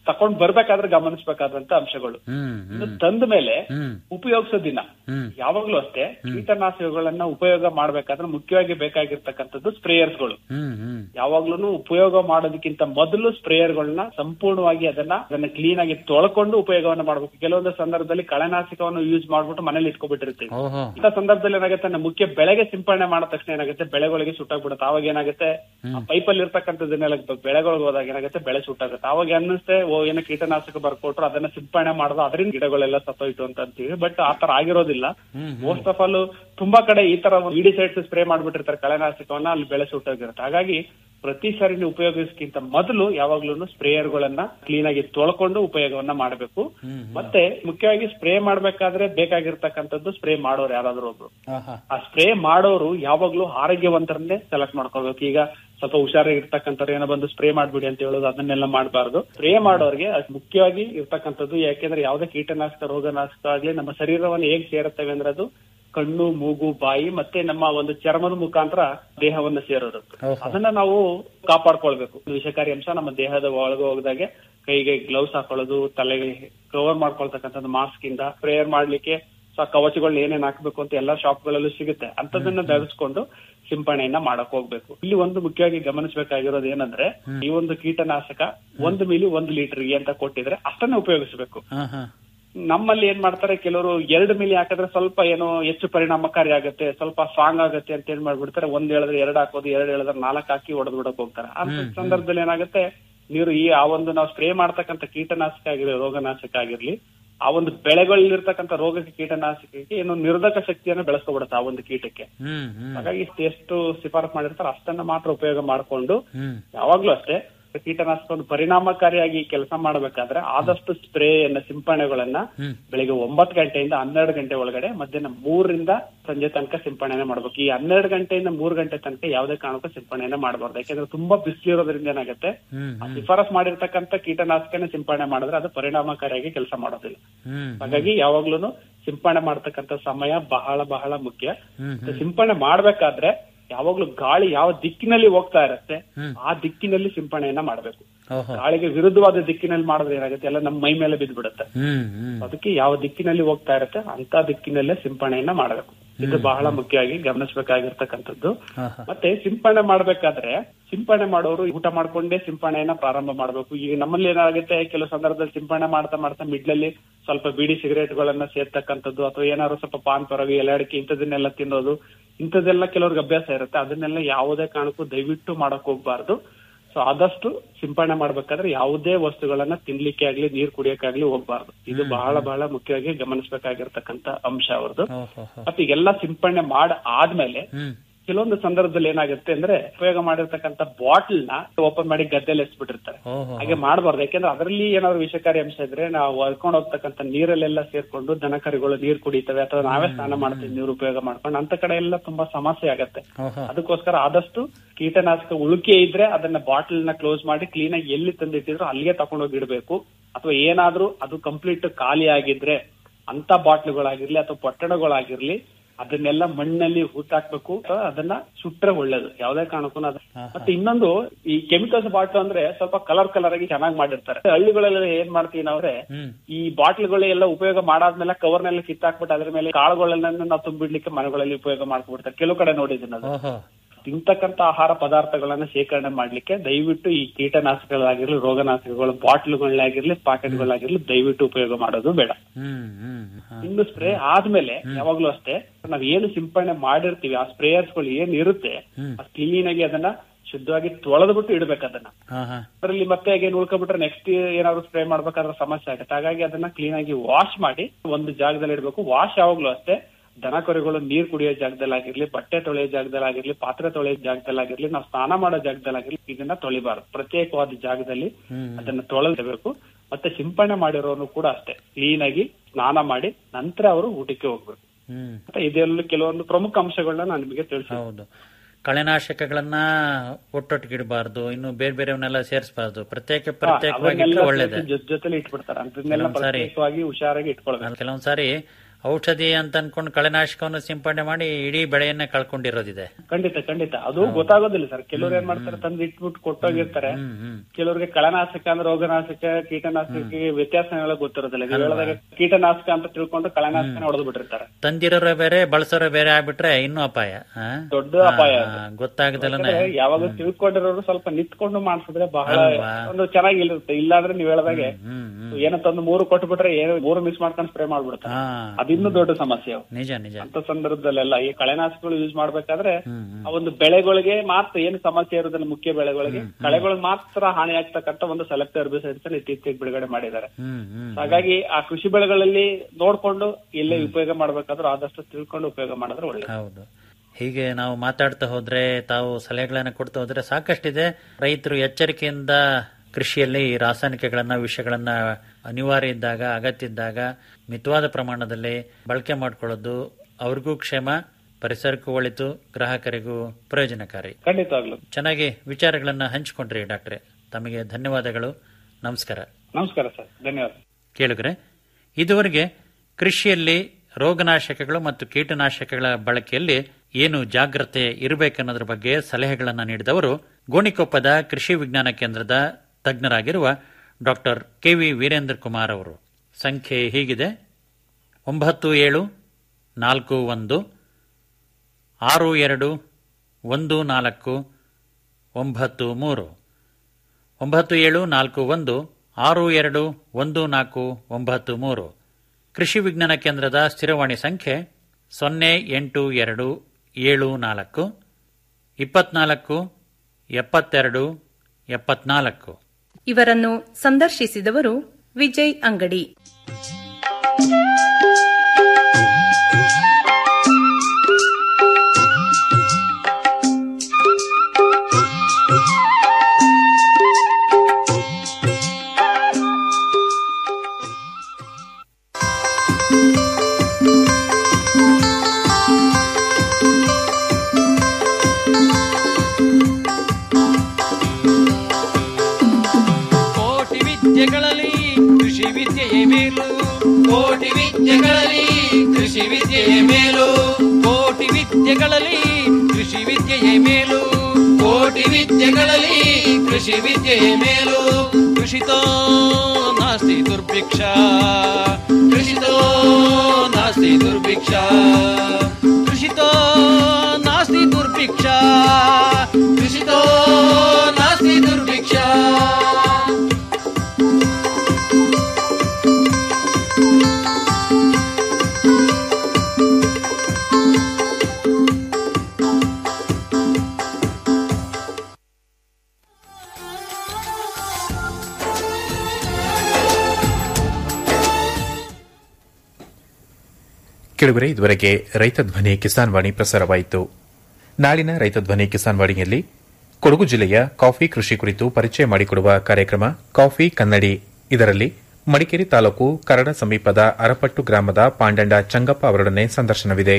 ತಕೊಂಡ್ ಬರ್ಬೇಕಾದ್ರೆ ಗಮನಿಸಬೇಕಾದಂತ ಅಂಶಗಳು ಹ್ಮ್ ಇನ್ನು ಹ್ಮ್ ತಂದ ಮೇಲೆ ಹ್ಮ್ ಉಪಯೋಗಿಸೋ ದಿನ ಹ್ಮ್ ಯಾವಾಗ್ಲೂ ಅಷ್ಟೇ ಕೀಟನಾಶಕಗಳನ್ನ ಉಪಯೋಗ ಮಾಡ್ಬೇಕಾದ್ರೆ ಮುಖ್ಯವಾಗಿ ಬೇಕಾಗಿರ್ತಕ್ಕಂಥದ್ದು ಸ್ಪ್ರೇಯರ್ಸ್ಗಳು ಹ್ಮ್ ಹ್ಮ್ ಯಾವಾಗ್ಲೂ ಉಪಯೋಗ ಮಾಡೋದಕ್ಕಿಂತ ಮೊದಲು ಸ್ಪ್ರೇಯರ್ಗಳನ್ನ ಸಂಪೂರ್ಣವಾಗಿ ಅದನ್ನ ಅದನ್ನ ಕ್ಲೀನ್ ಆಗಿ ತೊಳ್ಕೊಂಡು ಉಪಯೋಗವನ್ನ ಮಾಡ್ಬೇಕು ಕೆಲವೊಂದು ಸಂದರ್ಭದಲ್ಲಿ ಕಳೆನಾಶಕವನ್ನು ಯೂಸ್ ಮಾಡ್ಬಿಟ್ಟು ಮನೇಲಿ ಇಟ್ಕೊಬಿಟ್ಟಿರ್ತೀವಿ ಓಹೋ ಇಂಥ ಸಂದರ್ಭದಲ್ಲಿ ಏನಾಗುತ್ತೆ ನಮ್ಮ ಮುಖ್ಯ ಬೆಳೆಗೆ ಸಿಂಪಡಣೆ ಮಾಡಿದ ತಕ್ಷಣ ಏನಾಗುತ್ತೆ ಬೆಳೆಗಳಿಗೆ ಸುಟ್ಟಾಗ್ಬಿಡುತ್ತೆ ಅವಾಗ ಏನಾಗುತ್ತೆ ಆ ಪೈಪಲ್ಲಿ ಇರ್ತಕ್ಕಂಥದ್ದನ್ನೆಲ್ಲ ಬೆಳೆಗಳಿಗೆ ಹೋದಾಗ ಏನಾಗುತ್ತೆ ಬೆಳೆ ಸುಟ್ಟಾಗುತ್ತೆ ಅವಾಗ ಅನ್ನಿಸ್ತೆ ಓ ಏನೋ ಕೀಟನಾಶಕ ಬರ್ಕೊಟ್ರು ಅದನ್ನ ಸಿಂಪಡಣೆ ಮಾಡೋದು ಅದರಿಂದ ಗಿಡಗಳೆಲ್ಲ ಸತ್ತೋಯ್ತು ಅಂತ ಅಂತೀವಿ ಬಟ್ ಆ ತರ ಆಗಿರೋದಿಲ್ಲ ಮೋಸ್ಟ್ ಆಫ್ ಆಲ್ ತುಂಬಾ ಕಡೆ ಈ ತರ ಇಡಿಸೈಡ್ಸ್ ಸ್ಪ್ರೇ ಮಾಡ್ಬಿಟ್ಟಿರ್ತಾರೆ ಕಳೆನಾಶಕವನ್ನ ಅಲ್ಲಿ ಬೆಳೆ ಸುಟ್ಟೋಗಿರುತ್ತೆ ಹಾಗಾಗಿ ಪ್ರತಿ ಸಾರಿ ನೀವು ಉಪಯೋಗಿಸಕ್ಕಿಂತ ಮೊದಲು ಯಾವಾಗ್ಲೂ ಸ್ಪ್ರೇಯರ್ಗಳನ್ನ ಕ್ಲೀನ್ ಆಗಿ ತೊಳ್ಕೊಂಡು ಉಪಯೋಗವನ್ನ ಮಾಡಬೇಕು ಮತ್ತೆ ಮುಖ್ಯವಾಗಿ ಸ್ಪ್ರೇ ಮಾಡ್ಬೇಕಾದ್ರೆ ಬೇಕಾಗಿರ್ತಕ್ಕಂಥದ್ದು ಸ್ಪ್ರೇ ಮಾಡೋರು ಯಾರಾದ್ರೂ ಒಬ್ರು ಆಹಾ. ಆ ಸ್ಪ್ರೇ ಮಾಡೋರು ಯಾವಾಗ್ಲೂ ಆರೋಗ್ಯವಂತರನ್ನೇ ಸೆಲೆಕ್ಟ್ ಮಾಡ್ಕೊಳ್ಬೇಕು ಈಗ ಸ್ವಲ್ಪ ಹುಷಾರಾಗಿ ಇರ್ತಕ್ಕಂಥವ್ರು ಏನೋ ಬಂದು ಸ್ಪ್ರೇ ಮಾಡ್ಬಿಡಿ ಅಂತ ಹೇಳೋದು ಅದನ್ನೆಲ್ಲ ಮಾಡಬಾರ್ದು ಸ್ಪ್ರೇ ಮಾಡೋರಿಗೆ ಅದು ಮುಖ್ಯವಾಗಿ ಇರ್ತಕ್ಕಂಥದ್ದು ಯಾಕೆಂದ್ರೆ ಯಾವುದೇ ಕೀಟನಾಶಕ ರೋಗನಾಶಕ ಆಗ್ಲಿ ನಮ್ಮ ಶರೀರವನ್ನು ಹೇಗ್ ಸೇರುತ್ತವೆ ಅಂದ್ರೆ ಅದು ಕಣ್ಣು ಮೂಗು ಬಾಯಿ ಮತ್ತೆ ನಮ್ಮ ಒಂದು ಚರ್ಮದ ಮುಖಾಂತರ ದೇಹವನ್ನ ಸೇರೋದು ಅದನ್ನ ನಾವು ಕಾಪಾಡ್ಕೊಳ್ಬೇಕು ಒಂದು ವಿಷಕಾರಿ ಅಂಶ ನಮ್ಮ ದೇಹದ ಒಳಗೆ ಹೋಗದಾಗೆ ಕೈಗೆ ಗ್ಲೌಸ್ ಹಾಕೊಳ್ಳೋದು ತಲೆಗೆ ಕವರ್ ಮಾಡ್ಕೊಳ್ತಕ್ಕಂಥದ್ದು ಮಾಸ್ಕ್ ಇಂದ ಸ್ಪ್ರೇಯರ್ ಮಾಡ್ಲಿಕ್ಕೆ ಸೊ ಕವಚಗಳನ್ನ ಏನೇನ್ ಹಾಕ್ಬೇಕು ಅಂತ ಎಲ್ಲಾ ಶಾಪ್ಗಳಲ್ಲೂ ಸಿಗುತ್ತೆ ಅಂತದನ್ನ ಧರಿಸ್ಕೊಂಡು ಸಿಂಪರಣೆಯನ್ನ ಮಾಡಕ್ ಹೋಗ್ಬೇಕು ಇಲ್ಲಿ ಒಂದು ಮುಖ್ಯವಾಗಿ ಗಮನಿಸಬೇಕಾಗಿರೋದು ಏನಂದ್ರೆ ಈ ಒಂದು ಕೀಟನಾಶಕ ಒಂದು ಮಿಲಿ ಒಂದು ಲೀಟರ್ಗೆ ಅಂತ ಕೊಟ್ಟಿದ್ರೆ ಅಷ್ಟನ್ನೇ ಉಪಯೋಗಿಸಬೇಕು ಆಹಾ. ನಮ್ಮಲ್ಲಿ ಏನ್ ಮಾಡ್ತಾರೆ ಕೆಲವರು ಎರಡು ಮಿಲಿ ಹಾಕಿದ್ರೆ ಸ್ವಲ್ಪ ಏನೋ ಹೆಚ್ಚು ಪರಿಣಾಮಕಾರಿ ಆಗುತ್ತೆ ಸ್ವಲ್ಪ ಸ್ಟ್ರಾಂಗ್ ಆಗುತ್ತೆ ಅಂತ ಏನ್ ಮಾಡ್ಬಿಡ್ತಾರೆ ಒಂದ್ ಹೇಳಿದ್ರೆ ಎರಡು ಹಾಕೋದು ಎರಡು ಹೇಳಿದ್ರೆ ನಾಲ್ಕು ಹಾಕಿ ಹೊಡೆದ್ ಬಿಡಕ್ ಹೋಗ್ತಾರೆ ಅಂತ ಸಂದರ್ಭದಲ್ಲಿ ಏನಾಗುತ್ತೆ ನೀರು ಈ ಆ ಒಂದು ನಾವು ಸ್ಪ್ರೇ ಮಾಡ್ತಕ್ಕಂಥ ಕೀಟನಾಶಕ ಆಗಿರ್ಲಿ ರೋಗನಾಶಕ ಆಗಿರ್ಲಿ ಆ ಒಂದು ಬೆಳೆಗಳಲ್ಲಿರ್ತಕ್ಕಂಥ ರೋಗಕ್ಕೆ ಕೀಟನಾಶಕಕ್ಕೆ ಏನು ನಿರೋಧಕ ಶಕ್ತಿಯನ್ನು ಬೆಳೆಸ್ಕೊಬಿಡುತ್ತೆ ಆ ಒಂದು ಕೀಟಕ್ಕೆ ಹ್ಮ್ ಹ್ಮ್ ಹಾಗಾಗಿ ಎಷ್ಟು ಶಿಫಾರಸ್ ಮಾಡಿರ್ತಾರೆ ಅಷ್ಟನ್ನ ಮಾತ್ರ ಉಪಯೋಗ ಮಾಡ್ಕೊಂಡು ಹ್ಮ್ ಯಾವಾಗ್ಲೂ ಅಷ್ಟೇ ಕೀಟನಾಶಕ ಒಂದು ಪರಿಣಾಮಕಾರಿಯಾಗಿ ಕೆಲಸ ಮಾಡಬೇಕಾದ್ರೆ ಆದಷ್ಟು ಸ್ಪ್ರೇ ಅನ್ನ ಸಿಂಪರಣೆಗಳನ್ನ ಬೆಳಿಗ್ಗೆ ಒಂಬತ್ತು ಗಂಟೆಯಿಂದ ಹನ್ನೆರಡು ಗಂಟೆ ಒಳಗಡೆ ಮಧ್ಯಾಹ್ನ ಮೂರರಿಂದ ಸಂಜೆ ತನಕ ಸಿಂಪರಣೆ ಮಾಡ್ಬೇಕು ಈ ಹನ್ನೆರಡು ಗಂಟೆಯಿಂದ ಮೂರು ಗಂಟೆ ತನಕ ಯಾವುದೇ ಕಾರಣಕ್ಕೂ ಸಿಂಪರಣೆನ ಮಾಡಬಾರ್ದು ಯಾಕಂದ್ರೆ ತುಂಬಾ ಬಿಸಿಲಿರೋದ್ರಿಂದ ಏನಾಗುತ್ತೆ ಹ್ಮ್ ಆ ಶಿಫಾರಸ್ ಮಾಡಿರ್ತಕ್ಕಂಥ ಕೀಟನಾಶಕನ ಸಿಂಪರಣೆ ಮಾಡಿದ್ರೆ ಅದು ಪರಿಣಾಮಕಾರಿಯಾಗಿ ಕೆಲಸ ಮಾಡೋದಿಲ್ಲ ಹ್ಮ್ ಹಾಗಾಗಿ ಯಾವಾಗ್ಲೂ ಸಿಂಪರಣೆ ಮಾಡ್ತಕ್ಕಂಥ ಸಮಯ ಬಹಳ ಬಹಳ ಮುಖ್ಯ ಹ್ಮ್ ಮತ್ತೆ ಸಿಂಪರಣೆ ಮಾಡ್ಬೇಕಾದ್ರೆ ಯಾವಾಗ್ಲೂ ಗಾಳಿ ಯಾವ ದಿಕ್ಕಿನಲ್ಲಿ ಹೋಗ್ತಾ ಇರುತ್ತೆ ಆ ದಿಕ್ಕಿನಲ್ಲಿ ಸಿಂಪರಣೆಯನ್ನ ಮಾಡಬೇಕು ಓಹೋ ಗಾಳಿಗೆ ವಿರುದ್ಧವಾದ ದಿಕ್ಕಿನಲ್ಲಿ ಮಾಡಿದ್ರೆ ಏನಾಗುತ್ತೆ ಎಲ್ಲ ನಮ್ಮ ಮೈ ಮೇಲೆ ಬಿದ್ದ್ಬಿಡುತ್ತೆ ಹ್ಮ್ ಹ್ಮ್ ಅದಕ್ಕೆ ಯಾವ ದಿಕ್ಕಿನಲ್ಲಿ ಹೋಗ್ತಾ ಇರುತ್ತೆ ಅಂತ ದಿಕ್ಕಿನಲ್ಲೇ ಸಿಂಪರಣೆಯನ್ನ ಮಾಡಬೇಕು ಇದು ಬಹಳ ಮುಖ್ಯವಾಗಿ ಗಮನಿಸಬೇಕಾಗಿರ್ತಕ್ಕಂಥದ್ದು ಆಹಾ. ಮತ್ತೆ ಸಿಂಪರಣೆ ಮಾಡ್ಬೇಕಾದ್ರೆ ಸಿಂಪರಣೆ ಮಾಡೋರು ಊಟ ಮಾಡ್ಕೊಂಡೇ ಸಿಂಪರಣೆಯನ್ನ ಪ್ರಾರಂಭ ಮಾಡಬೇಕು ಈಗ ನಮ್ಮಲ್ಲಿ ಏನಾಗುತ್ತೆ ಕೆಲವು ಸಂದರ್ಭದಲ್ಲಿ ಸಿಂಪರಣೆ ಮಾಡ್ತಾ ಮಾಡ್ತಾ ಮಿಡ್ಲಲ್ಲಿ ಸ್ವಲ್ಪ ಬೀಡಿ ಸಿಗರೇಟ್ಗಳನ್ನ ಸೇರ್ತಕ್ಕಂಥದ್ದು ಅಥವಾ ಏನಾದ್ರು ಸ್ವಲ್ಪ ಪಾನ್ ಪರಗಿ ಎಲೆ ಅಡಿಕೆ ಇಂಥದನ್ನೆಲ್ಲ ತಿನ್ನೋದು ಇಂಥದ್ದೆಲ್ಲ ಕೆಲವ್ರಿಗೆ ಅಭ್ಯಾಸ ಇರುತ್ತೆ ಅದನ್ನೆಲ್ಲ ಯಾವುದೇ ಕಾರಣಕ್ಕೂ ದಯವಿಟ್ಟು ಮಾಡಕ್ ಹೋಗ್ಬಾರ್ದು ಸೊ ಆದಷ್ಟು ಸಿಂಪರಣೆ ಮಾಡ್ಬೇಕಾದ್ರೆ ಯಾವುದೇ ವಸ್ತುಗಳನ್ನ ತಿನ್ಲಿಕ್ಕೆ ಆಗ್ಲಿ ನೀರ್ ಕುಡಿಯಕ್ಕಾಗ್ಲಿ ಹೋಗ್ಬಾರ್ದು ಇದು ಬಹಳ ಬಹಳ ಮುಖ್ಯವಾಗಿ ಗಮನಿಸಬೇಕಾಗಿರ್ತಕ್ಕಂಥ ಅಂಶ ಅವ್ರದ್ದು ಓಹೋ ಮತ್ತೆ ಈಗೆಲ್ಲ ಸಿಂಪರಣೆ ಮಾಡ ಆದ್ಮೇಲೆ ಹ್ಮ್ ಕೆಲವೊಂದು ಸಂದರ್ಭದಲ್ಲಿ ಏನಾಗುತ್ತೆ ಅಂದ್ರೆ ಉಪಯೋಗ ಮಾಡಿರ್ತಕ್ಕಂಥ ಬಾಟಲ್ ನ ಓಪನ್ ಮಾಡಿ ಗದ್ದೆಯಲ್ಲಿ ಎಸ್ಬಿಟ್ಟಿರ್ತಾರೆ ಓಹೋ ಹಾಗೆ ಮಾಡಬಾರ್ದು ಯಾಕೆಂದ್ರೆ ಅದರಲ್ಲಿ ಏನಾದ್ರು ವಿಷಕಾರಿ ಅಂಶ ಇದ್ರೆ ನಾವು ಹೊರ್ಕೊಂಡು ಹೋಗ್ತಕ್ಕಂಥ ನೀರಲ್ಲೆಲ್ಲ ಸೇರ್ಕೊಂಡು ದನಕರಿಗಳು ನೀರ್ ಕುಡಿತವೆ ಅಥವಾ ನಾವೇ ಸ್ನಾನ ಮಾಡ್ತೀವಿ ನೀರು ಉಪಯೋಗ ಮಾಡ್ಕೊಂಡು ಅಂತ ಕಡೆ ಎಲ್ಲ ತುಂಬಾ ಸಮಸ್ಯೆ ಆಗತ್ತೆ ಓಹೋ ಅದಕ್ಕೋಸ್ಕರ ಆದಷ್ಟು ಕೀಟನಾಶಕ ಉಳುಕೆ ಇದ್ರೆ ಅದನ್ನ ಬಾಟಲ್ ನ ಕ್ಲೋಸ್ ಮಾಡಿ ಕ್ಲೀನ್ ಆಗಿ ಎಲ್ಲಿ ತಂದಿಟ್ಟಿದ್ರು ಅಲ್ಲಿಗೆ ತಗೊಂಡೋಗಿ ಇಡಬೇಕು ಅಥವಾ ಏನಾದ್ರೂ ಅದು ಕಂಪ್ಲೀಟ್ ಖಾಲಿ ಆಗಿದ್ರೆ ಅಂತ ಬಾಟ್ಲುಗಳಾಗಿರ್ಲಿ ಅಥವಾ ಪೊಟ್ಟಣಗಳಾಗಿರ್ಲಿ ಅದನ್ನೆಲ್ಲ ಮಣ್ಣಲ್ಲಿ ಹೂತಾಕ್ಬೇಕು ಅಥವಾ ಅದನ್ನ ಸುಟ್ರೆ ಒಳ್ಳೇದು ಯಾವ್ದೇ ಕಾರಣಕ್ಕೂ ಅದ ಮತ್ತೆ ಇನ್ನೊಂದು ಈ ಕೆಮಿಕಲ್ಸ್ ಬಾಟ್ಲು ಅಂದ್ರೆ ಸ್ವಲ್ಪ ಕಲರ್ ಕಲರ್ ಆಗಿ ಚೆನ್ನಾಗಿ ಮಾಡಿರ್ತಾರೆ ಹಳ್ಳಿಗಳೆಲ್ಲ ಏನ್ ಮಾಡ್ತೀವಿ ನಾವ್ರೆ ಹ್ಮ್ ಈ ಬಾಟ್ಲುಗಳು ಎಲ್ಲ ಉಪಯೋಗ ಮಾಡಾದ್ಮೇಲೆ ಕವರ್ನೆಲ್ಲ ಕಿತ್ತಾಕ್ಬಿಟ್ಟು ಅದ್ರ ಮೇಲೆ ಕಾಳುಗಳನ್ನ ನಾವು ತುಂಬಿಡ್ಲಿಕ್ಕೆ ಮನೆಗಳಲ್ಲಿ ಉಪಯೋಗ ಮಾಡ್ಕೊಬಿಡ್ತಾರೆ ಕೆಲವು ಕಡೆ ನೋಡಿದ್ದೀನಿ ಅದು ಓಹೋ ತಿಂತಕ್ಕಂತ ಆಹಾರ ಪದಾರ್ಥಗಳನ್ನ ಶೇಖರಣೆ ಮಾಡ್ಲಿಕ್ಕೆ ದಯವಿಟ್ಟು ಈ ಕೀಟನಾಶಕಗಳಾಗಿರ್ಲಿ ರೋಗನಾಶಕಗಳು ಬಾಟ್ಲುಗಳಾಗಿರ್ಲಿ ಪಾಕೆಟ್ಗಳಾಗಿರ್ಲಿ ದಯವಿಟ್ಟು ಉಪಯೋಗ ಮಾಡೋದು ಬೇಡ ಹ್ಮ್ ಹ್ಮ್ ಹಾ. ಇನ್ನು ಸ್ಪ್ರೇ ಆದ್ಮೇಲೆ ಯಾವಾಗ್ಲೂ ಅಷ್ಟೇ ನಾವ್ ಏನು ಸಿಂಪರಣೆ ಮಾಡಿರ್ತೀವಿ ಆ ಸ್ಪ್ರೇಯರ್ಸ್ ಗಳು ಏನ್ ಇರುತ್ತೆ ಕ್ಲೀನ್ ಆಗಿ ಅದನ್ನ ಶುದ್ಧವಾಗಿ ತೊಳೆದ್ಬಿಟ್ಟು ಇಡ್ಬೇಕು ಅದನ್ನ ಹಾ ಹಾ ಅದರಲ್ಲಿ ಮತ್ತೆ ಏನು ಉಳ್ಕೊಬಿಟ್ರೆ ನೆಕ್ಸ್ಟ್ ಏನಾದ್ರು ಸ್ಪ್ರೇ ಮಾಡ್ಬೇಕಾದ್ರೆ ಸಮಸ್ಯೆ ಆಗುತ್ತೆ ಹಾಗಾಗಿ ಅದನ್ನ ಕ್ಲೀನ್ ಆಗಿ ವಾಶ್ ಮಾಡಿ ಒಂದು ಜಾಗದಲ್ಲಿ ಇಡಬೇಕು ವಾಶ್ ಯಾವಾಗ್ಲೂ ಅಷ್ಟೇ ದನ ಕರುಗಳು ನೀರ್ ಕುಡಿಯೋ ಜಾಗದಲ್ಲಾಗಿರ್ಲಿ ಬಟ್ಟೆ ತೊಳೆಯೋ ಜಾಗದಲ್ಲಾಗಿರ್ಲಿ ಪಾತ್ರೆ ತೊಳೆಯೋ ಜಾಗದಲ್ಲಾಗಿರ್ಲಿ ನಾವು ಸ್ನಾನ ಮಾಡೋ ಜಾಗದಲ್ಲಾಗಿರ್ಲಿ ಇದನ್ನ ತೊಳಿಬಾರ್ದು ಪ್ರತ್ಯೇಕವಾದ ಜಾಗದಲ್ಲಿ ಅದನ್ನ ತೊಳೆದಿಡಬೇಕು ಮತ್ತೆ ಸಿಂಪರಣೆ ಮಾಡಿರೋನು ಕೂಡ ಅಷ್ಟೇ ಕ್ಲೀನ್ ಆಗಿ ಸ್ನಾನ ಮಾಡಿ ನಂತರ ಅವರು ಊಟಕ್ಕೆ ಹೋಗ್ಬೇಕು ಹ್ಮ್ ಮತ್ತೆ ಇದೆಲ್ಲ ಕೆಲವೊಂದು ಪ್ರಮುಖ ಅಂಶಗಳನ್ನ ನಾನು ನಿಮಗೆ ತಿಳಿಸಿ ಹೌದು ಕಳೆನಾಶಕಗಳನ್ನ ಒಟ್ಟೊಟ್ಟಿಗೆ ಇಡಬಾರ್ದು ಇನ್ನು ಬೇರೆ ಬೇರೆಯವನ್ನೆಲ್ಲ ಸೇರಿಸಬಾರ್ದು ಪ್ರತ್ಯೇಕ ಪ್ರತ್ಯೇಕವಾಗಿ ಇಟ್ರೆ ಒಳ್ಳೇದೇ ಜೊತೆ ಜೊತೆಲಿ ಇಟ್ಬಿಡ್ತಾರೆ ಅದನ್ನೆಲ್ಲ ಕೆಲವೊಂದ್ ಸಾರಿ- ಪ್ರತ್ಯೇಕವಾಗಿ ಹುಷಾರಾಗಿ ಇಟ್ಕೊಳ್ಬೇಕು ಕೆಲವೊಂದ್ ಸಾರಿ ಔಷಧಿ ಅಂತ ಅನ್ಕೊಂಡು ಕಳೆನಾಶಕವನ್ನು ಸಿಂಪಡಣೆ ಮಾಡಿ ಇಡೀ ಬೆಳೆಯನ್ನ ಕಳ್ಕೊಂಡಿರೋದಿದೆ ಖಂಡಿತ ಖಂಡಿತ ಅದು ಗೊತ್ತಾಗೋದಿಲ್ಲ ಸರ್ ಕೆಲವ್ರು ಏನ್ ಮಾಡ್ತಾರೆ ತಂದು ಇಟ್ಬಿಟ್ಟು ಕೊಟ್ಟೋಗಿರ್ತಾರೆ ಕೆಲವ್ರಿಗೆ ಕಳೆನಾಶಕ ಅಂದ್ರೆ ರೋಗನಾಶಕ ಕೀಟನಾಶಕಕ್ಕೆ ವ್ಯತ್ಯಾಸ ಹೇಳಕ್ ಗೊತ್ತಿರೋದಿಲ್ಲ ನೀವು ಹೇಳಿದಾಗ ಕೀಟನಾಶಕ ಅಂತ ತಿಳ್ಕೊಂಡು ಕಳೆನಾಶಕನ ಹೊಡೆದು ಬಿಟ್ಟಿರ್ತಾರೆ ತಂದಿರೋರ ಬೇರೆ ಬಳಸೋರ ಬೇರೆ ಆಗ್ಬಿಟ್ರೆ ಇನ್ನೂ ಅಪಾಯ ಆ? ದೊಡ್ಡ ಅಪಾಯ ಅದು. ಆ, ಗೊತ್ತಾಗದಲ್ಲನೆ ಯಾಕಂದ್ರೆ ಯಾವಾಗ ತಿಳ್ಕೊಂಡಿರೋರು ಸ್ವಲ್ಪ ನಿಂತ್ಕೊಂಡು ಮಾಡಿಸಿದ್ರೆ ಬಹಳ ಅಲ್ವಾ? ಒಂದು ಚೆನ್ನಾಗಿರುತ್ತೆ ಇಲ್ಲಾಂದ್ರೆ ನೀವ್ ಹೇಳ್ದಾಗೆ ಹ್ಮ್ ಹ್ಮ್ ಏನೋ ತಂದು ಮೂರು ಕೊಟ್ಬಿಟ್ರೆ ಏನು ಮೂರು ಮಿಸ್ ಮಾಡ್ಕೊಂಡು ಸ್ಪ್ರೇ ಮಾಡ್ಬಿಡ್ತಾರೆ ಹಾ ಅದಿನ್ನೂ ದೊಡ್ಡ ಸಮಸ್ಯೆ ಅವು. ನಿಜ ನಿಜ ಅಂತ ಸಂದರ್ಭದಲ್ಲೆಲ್ಲ ಈ ಕಳೆನಾಶಕಗಳು ಯೂಸ್ ಮಾಡ್ಬೇಕಾದ್ರೆ ಹ್ಮ್ ಹ್ಮ್ ಆ ಒಂದು ಬೆಳೆಗಳಿಗೆ ಮಾತ್ರ ಏನು ಸಮಸ್ಯೆ ಇರೋದಿಲ್ಲ ಮುಖ್ಯ ಬೆಳೆಗಳಿಗೆ ಕಳೆಗಳಿಗೆ ಮಾತ್ರ ಹಾನಿ ಆಗ್ತಕ್ಕಂತ ಒಂದು ಸೆಲೆಕ್ಟ್ ಹೆರ್ಬಿಸೈಡ್ಸ್ ಅನ್ನು ಇತ್ತೀಚೆಗೆ ಬಿಡುಗಡೆ ಮಾಡಿದ್ದಾರೆ ಹ್ಮ್ ಹ್ಮ್ ಹಾಗಾಗಿ ಆ ಕೃಷಿ ಬೆಳೆಗಳಲ್ಲಿ ನೋಡ್ಕೊಂಡು ಎಲ್ಲೇ ಉಪಯೋಗ ಮಾಡ್ಬೇಕಾದ್ರೂ ಆದಷ್ಟು ತಿಳ್ಕೊಂಡು ಉಪಯೋಗ ಮಾಡಿದ್ರೆ ಒಳ್ಳೆ ಹೌದು ಹೀಗೆ ನಾವು ಮಾತಾಡ್ತಾ ಹೋದ್ರೆ ತಾವು ಸಲಹೆಗಳನ್ನ ಕೊಡ್ತಾ ಹೋದ್ರೆ ಸಾಕಷ್ಟಿದೆ ರೈತರು ಎಚ್ಚರಿಕೆಯಿಂದ ಕೃಷಿಯಲ್ಲಿ ರಾಸಾಯನಿಕಗಳನ್ನ ವಿಷಗಳನ್ನ ಅನಿವಾರ್ಯ ಇದ್ದಾಗ ಅಗತ್ಯ ಇದ್ದಾಗ ಮಿತವಾದ ಪ್ರಮಾಣದಲ್ಲಿ ಬಳಕೆ ಮಾಡ್ಕೊಳ್ಳೋದು ಅವ್ರಿಗೂ ಕ್ಷೇಮ ಪರಿಸರಕ್ಕೂ ಒಳಿತು ಗ್ರಾಹಕರಿಗೂ ಪ್ರಯೋಜನಕಾರಿ ಖಂಡಿತವಾಗ್ಲು ಚೆನ್ನಾಗಿ ವಿಚಾರಗಳನ್ನ ಹಂಚಿಕೊಂಡ್ರಿ ಡಾಕ್ಟ್ರೆ ತಮಗೆ ಧನ್ಯವಾದಗಳು ನಮಸ್ಕಾರ ನಮಸ್ಕಾರ ಸರ್ ಧನ್ಯವಾದ ಕೇಳಿದ್ರೆ ಇದುವರೆಗೆ ಕೃಷಿಯಲ್ಲಿ ರೋಗನಾಶಕಗಳು ಮತ್ತು ಕೀಟನಾಶಕಗಳ ಬಳಕೆಯಲ್ಲಿ ಏನು ಜಾಗ್ರತೆ ಇರಬೇಕನ್ನೋದ್ರ ಬಗ್ಗೆ ಸಲಹೆಗಳನ್ನು ನೀಡಿದವರು ಗೋಣಿಕೊಪ್ಪದ ಕೃಷಿ ವಿಜ್ಞಾನ ಕೇಂದ್ರದ ತಜ್ಞರಾಗಿರುವ ಡಾಕ್ಟರ್ ಕೆವಿ ವೀರೇಂದ್ರ ಕುಮಾರ್ ಅವರು ಸಂಖ್ಯೆ ಹೀಗಿದೆ ಒಂಬತ್ತು ಏಳು ನಾಲ್ಕು ಒಂದು ಆರು ಎರಡು ಒಂದು ನಾಲ್ಕು ಒಂಬತ್ತು ಮೂರು ಒಂಬತ್ತು ಏಳು ನಾಲ್ಕು ಒಂದು ಆರು ಎರಡು ಒಂದು ನಾಲ್ಕು ಒಂಬತ್ತು ಮೂರು ಕೃಷಿ ವಿಜ್ಞಾನ ಕೇಂದ್ರದ ಸ್ಥಿರವಾಣಿ ಸಂಖ್ಯೆ ಸೊನ್ನೆ ಎಂಟು ಎರಡು ಏಳು ನಾಲ್ಕು ಇಪ್ಪತ್ನಾಲ್ಕು ಎಪ್ಪತ್ತೆರಡು ಎಪ್ಪತ್ನಾಲ್ಕು ಇವರನ್ನು ಸಂದರ್ಶಿಸಿದವರು ವಿಜಯ್ ಅಂಗಡಿ ಕೋಟಿ ವಿದ್ಯೆಗಳಲ್ಲಿ ಕೃಷಿ ವಿದ್ಯೆಯೇ ಮೇಲು ಕೋಟಿ ವಿದ್ಯೆಗಳಲ್ಲಿ ಕೃಷಿ ವಿದ್ಯೆಯೇ ಮೇಲು ಕೋಟಿ ವಿದ್ಯೆಗಳಲ್ಲಿ ಕೃಷಿ ವಿದ್ಯೆಯೇ ಮೇಲು ಕೋಟಿ ವಿದ್ಯೆಗಳಲ್ಲಿ ಕೃಷಿ ವಿದ್ಯೆಯೇ ಮೇಲು ಕೃಷಿತೋ ನಾಸ್ತಿ ದುರ್ಭಿಕ್ಷ ಕೃಷಿತೋ ನಾಸ್ತಿ ದುರ್ಭಿಕ್ಷ ಕೃಷಿತೋ ನಾಸ್ತಿ ದುರ್ಭಿಕ್ಷ ಕೃಷಿತೋ ನಾಸ್ತಿ ದುರ್ಭಿಕ್ಷ ಕೆಳಗರೆ ಇದುವರೆಗೆ ರೈತ ಧ್ವನಿ ಕಿಸಾನ್ ವಾಣಿ ಪ್ರಸಾರವಾಯಿತು ನಾಳಿನ ರೈತ ಧ್ವನಿ ಕಿಸಾನ್ ವಾಣಿಯಲ್ಲಿ ಕೊಡಗು ಜಿಲ್ಲೆಯ ಕಾಫಿ ಕೃಷಿ ಕುರಿತು ಪರಿಚಯ ಮಾಡಿಕೊಡುವ ಕಾರ್ಯಕ್ರಮ ಕಾಫಿ ಕನ್ನಡಿ ಇದರಲ್ಲಿ ಮಡಿಕೇರಿ ತಾಲೂಕು ಕರಡ ಸಮೀಪದ ಅರಪಟ್ಟು ಗ್ರಾಮದ ಪಾಂಡಂಡ ಚಂಗಪ್ಪ ಅವರೊಡನೆ ಸಂದರ್ಶನವಿದೆ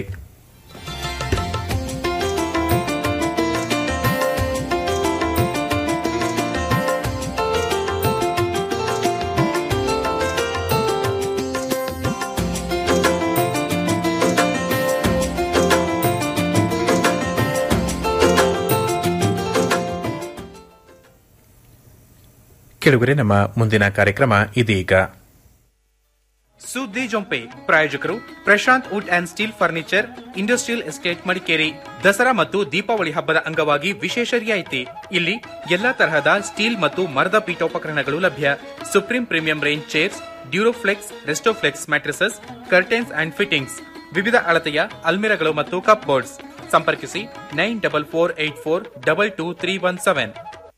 ಕೆಳಗರೆ ನಮ್ಮ ಮುಂದಿನ ಕಾರ್ಯಕ್ರಮ ಇದೀಗ ಸುದ್ದಿ ಜೊಂಪೆ ಪ್ರಾಯೋಜಕರು Prashanth wood and steel furniture industrial estate Madikeri Dasara ಮತ್ತು ದೀಪಾವಳಿ ಹಬ್ಬದ ಅಂಗವಾಗಿ ವಿಶೇಷ ರಿಯಾಯಿತಿ ಇಲ್ಲಿ ಎಲ್ಲಾ ತರಹದ ಸ್ಟೀಲ್ ಮತ್ತು ಮರದ ಪೀಠೋಪಕರಣಗಳು ಲಭ್ಯ supreme premium range chairs Duroflex Restoflex mattresses curtains and fittings ವಿವಿಧ ಅಳತೆಯ ಅಲ್ಮಿರಗಳು ಮತ್ತು ಕಪ್ ಬೋರ್ಡ್ಸ್ ಸಂಪರ್ಕಿಸಿ nine double four eight four double two three one seven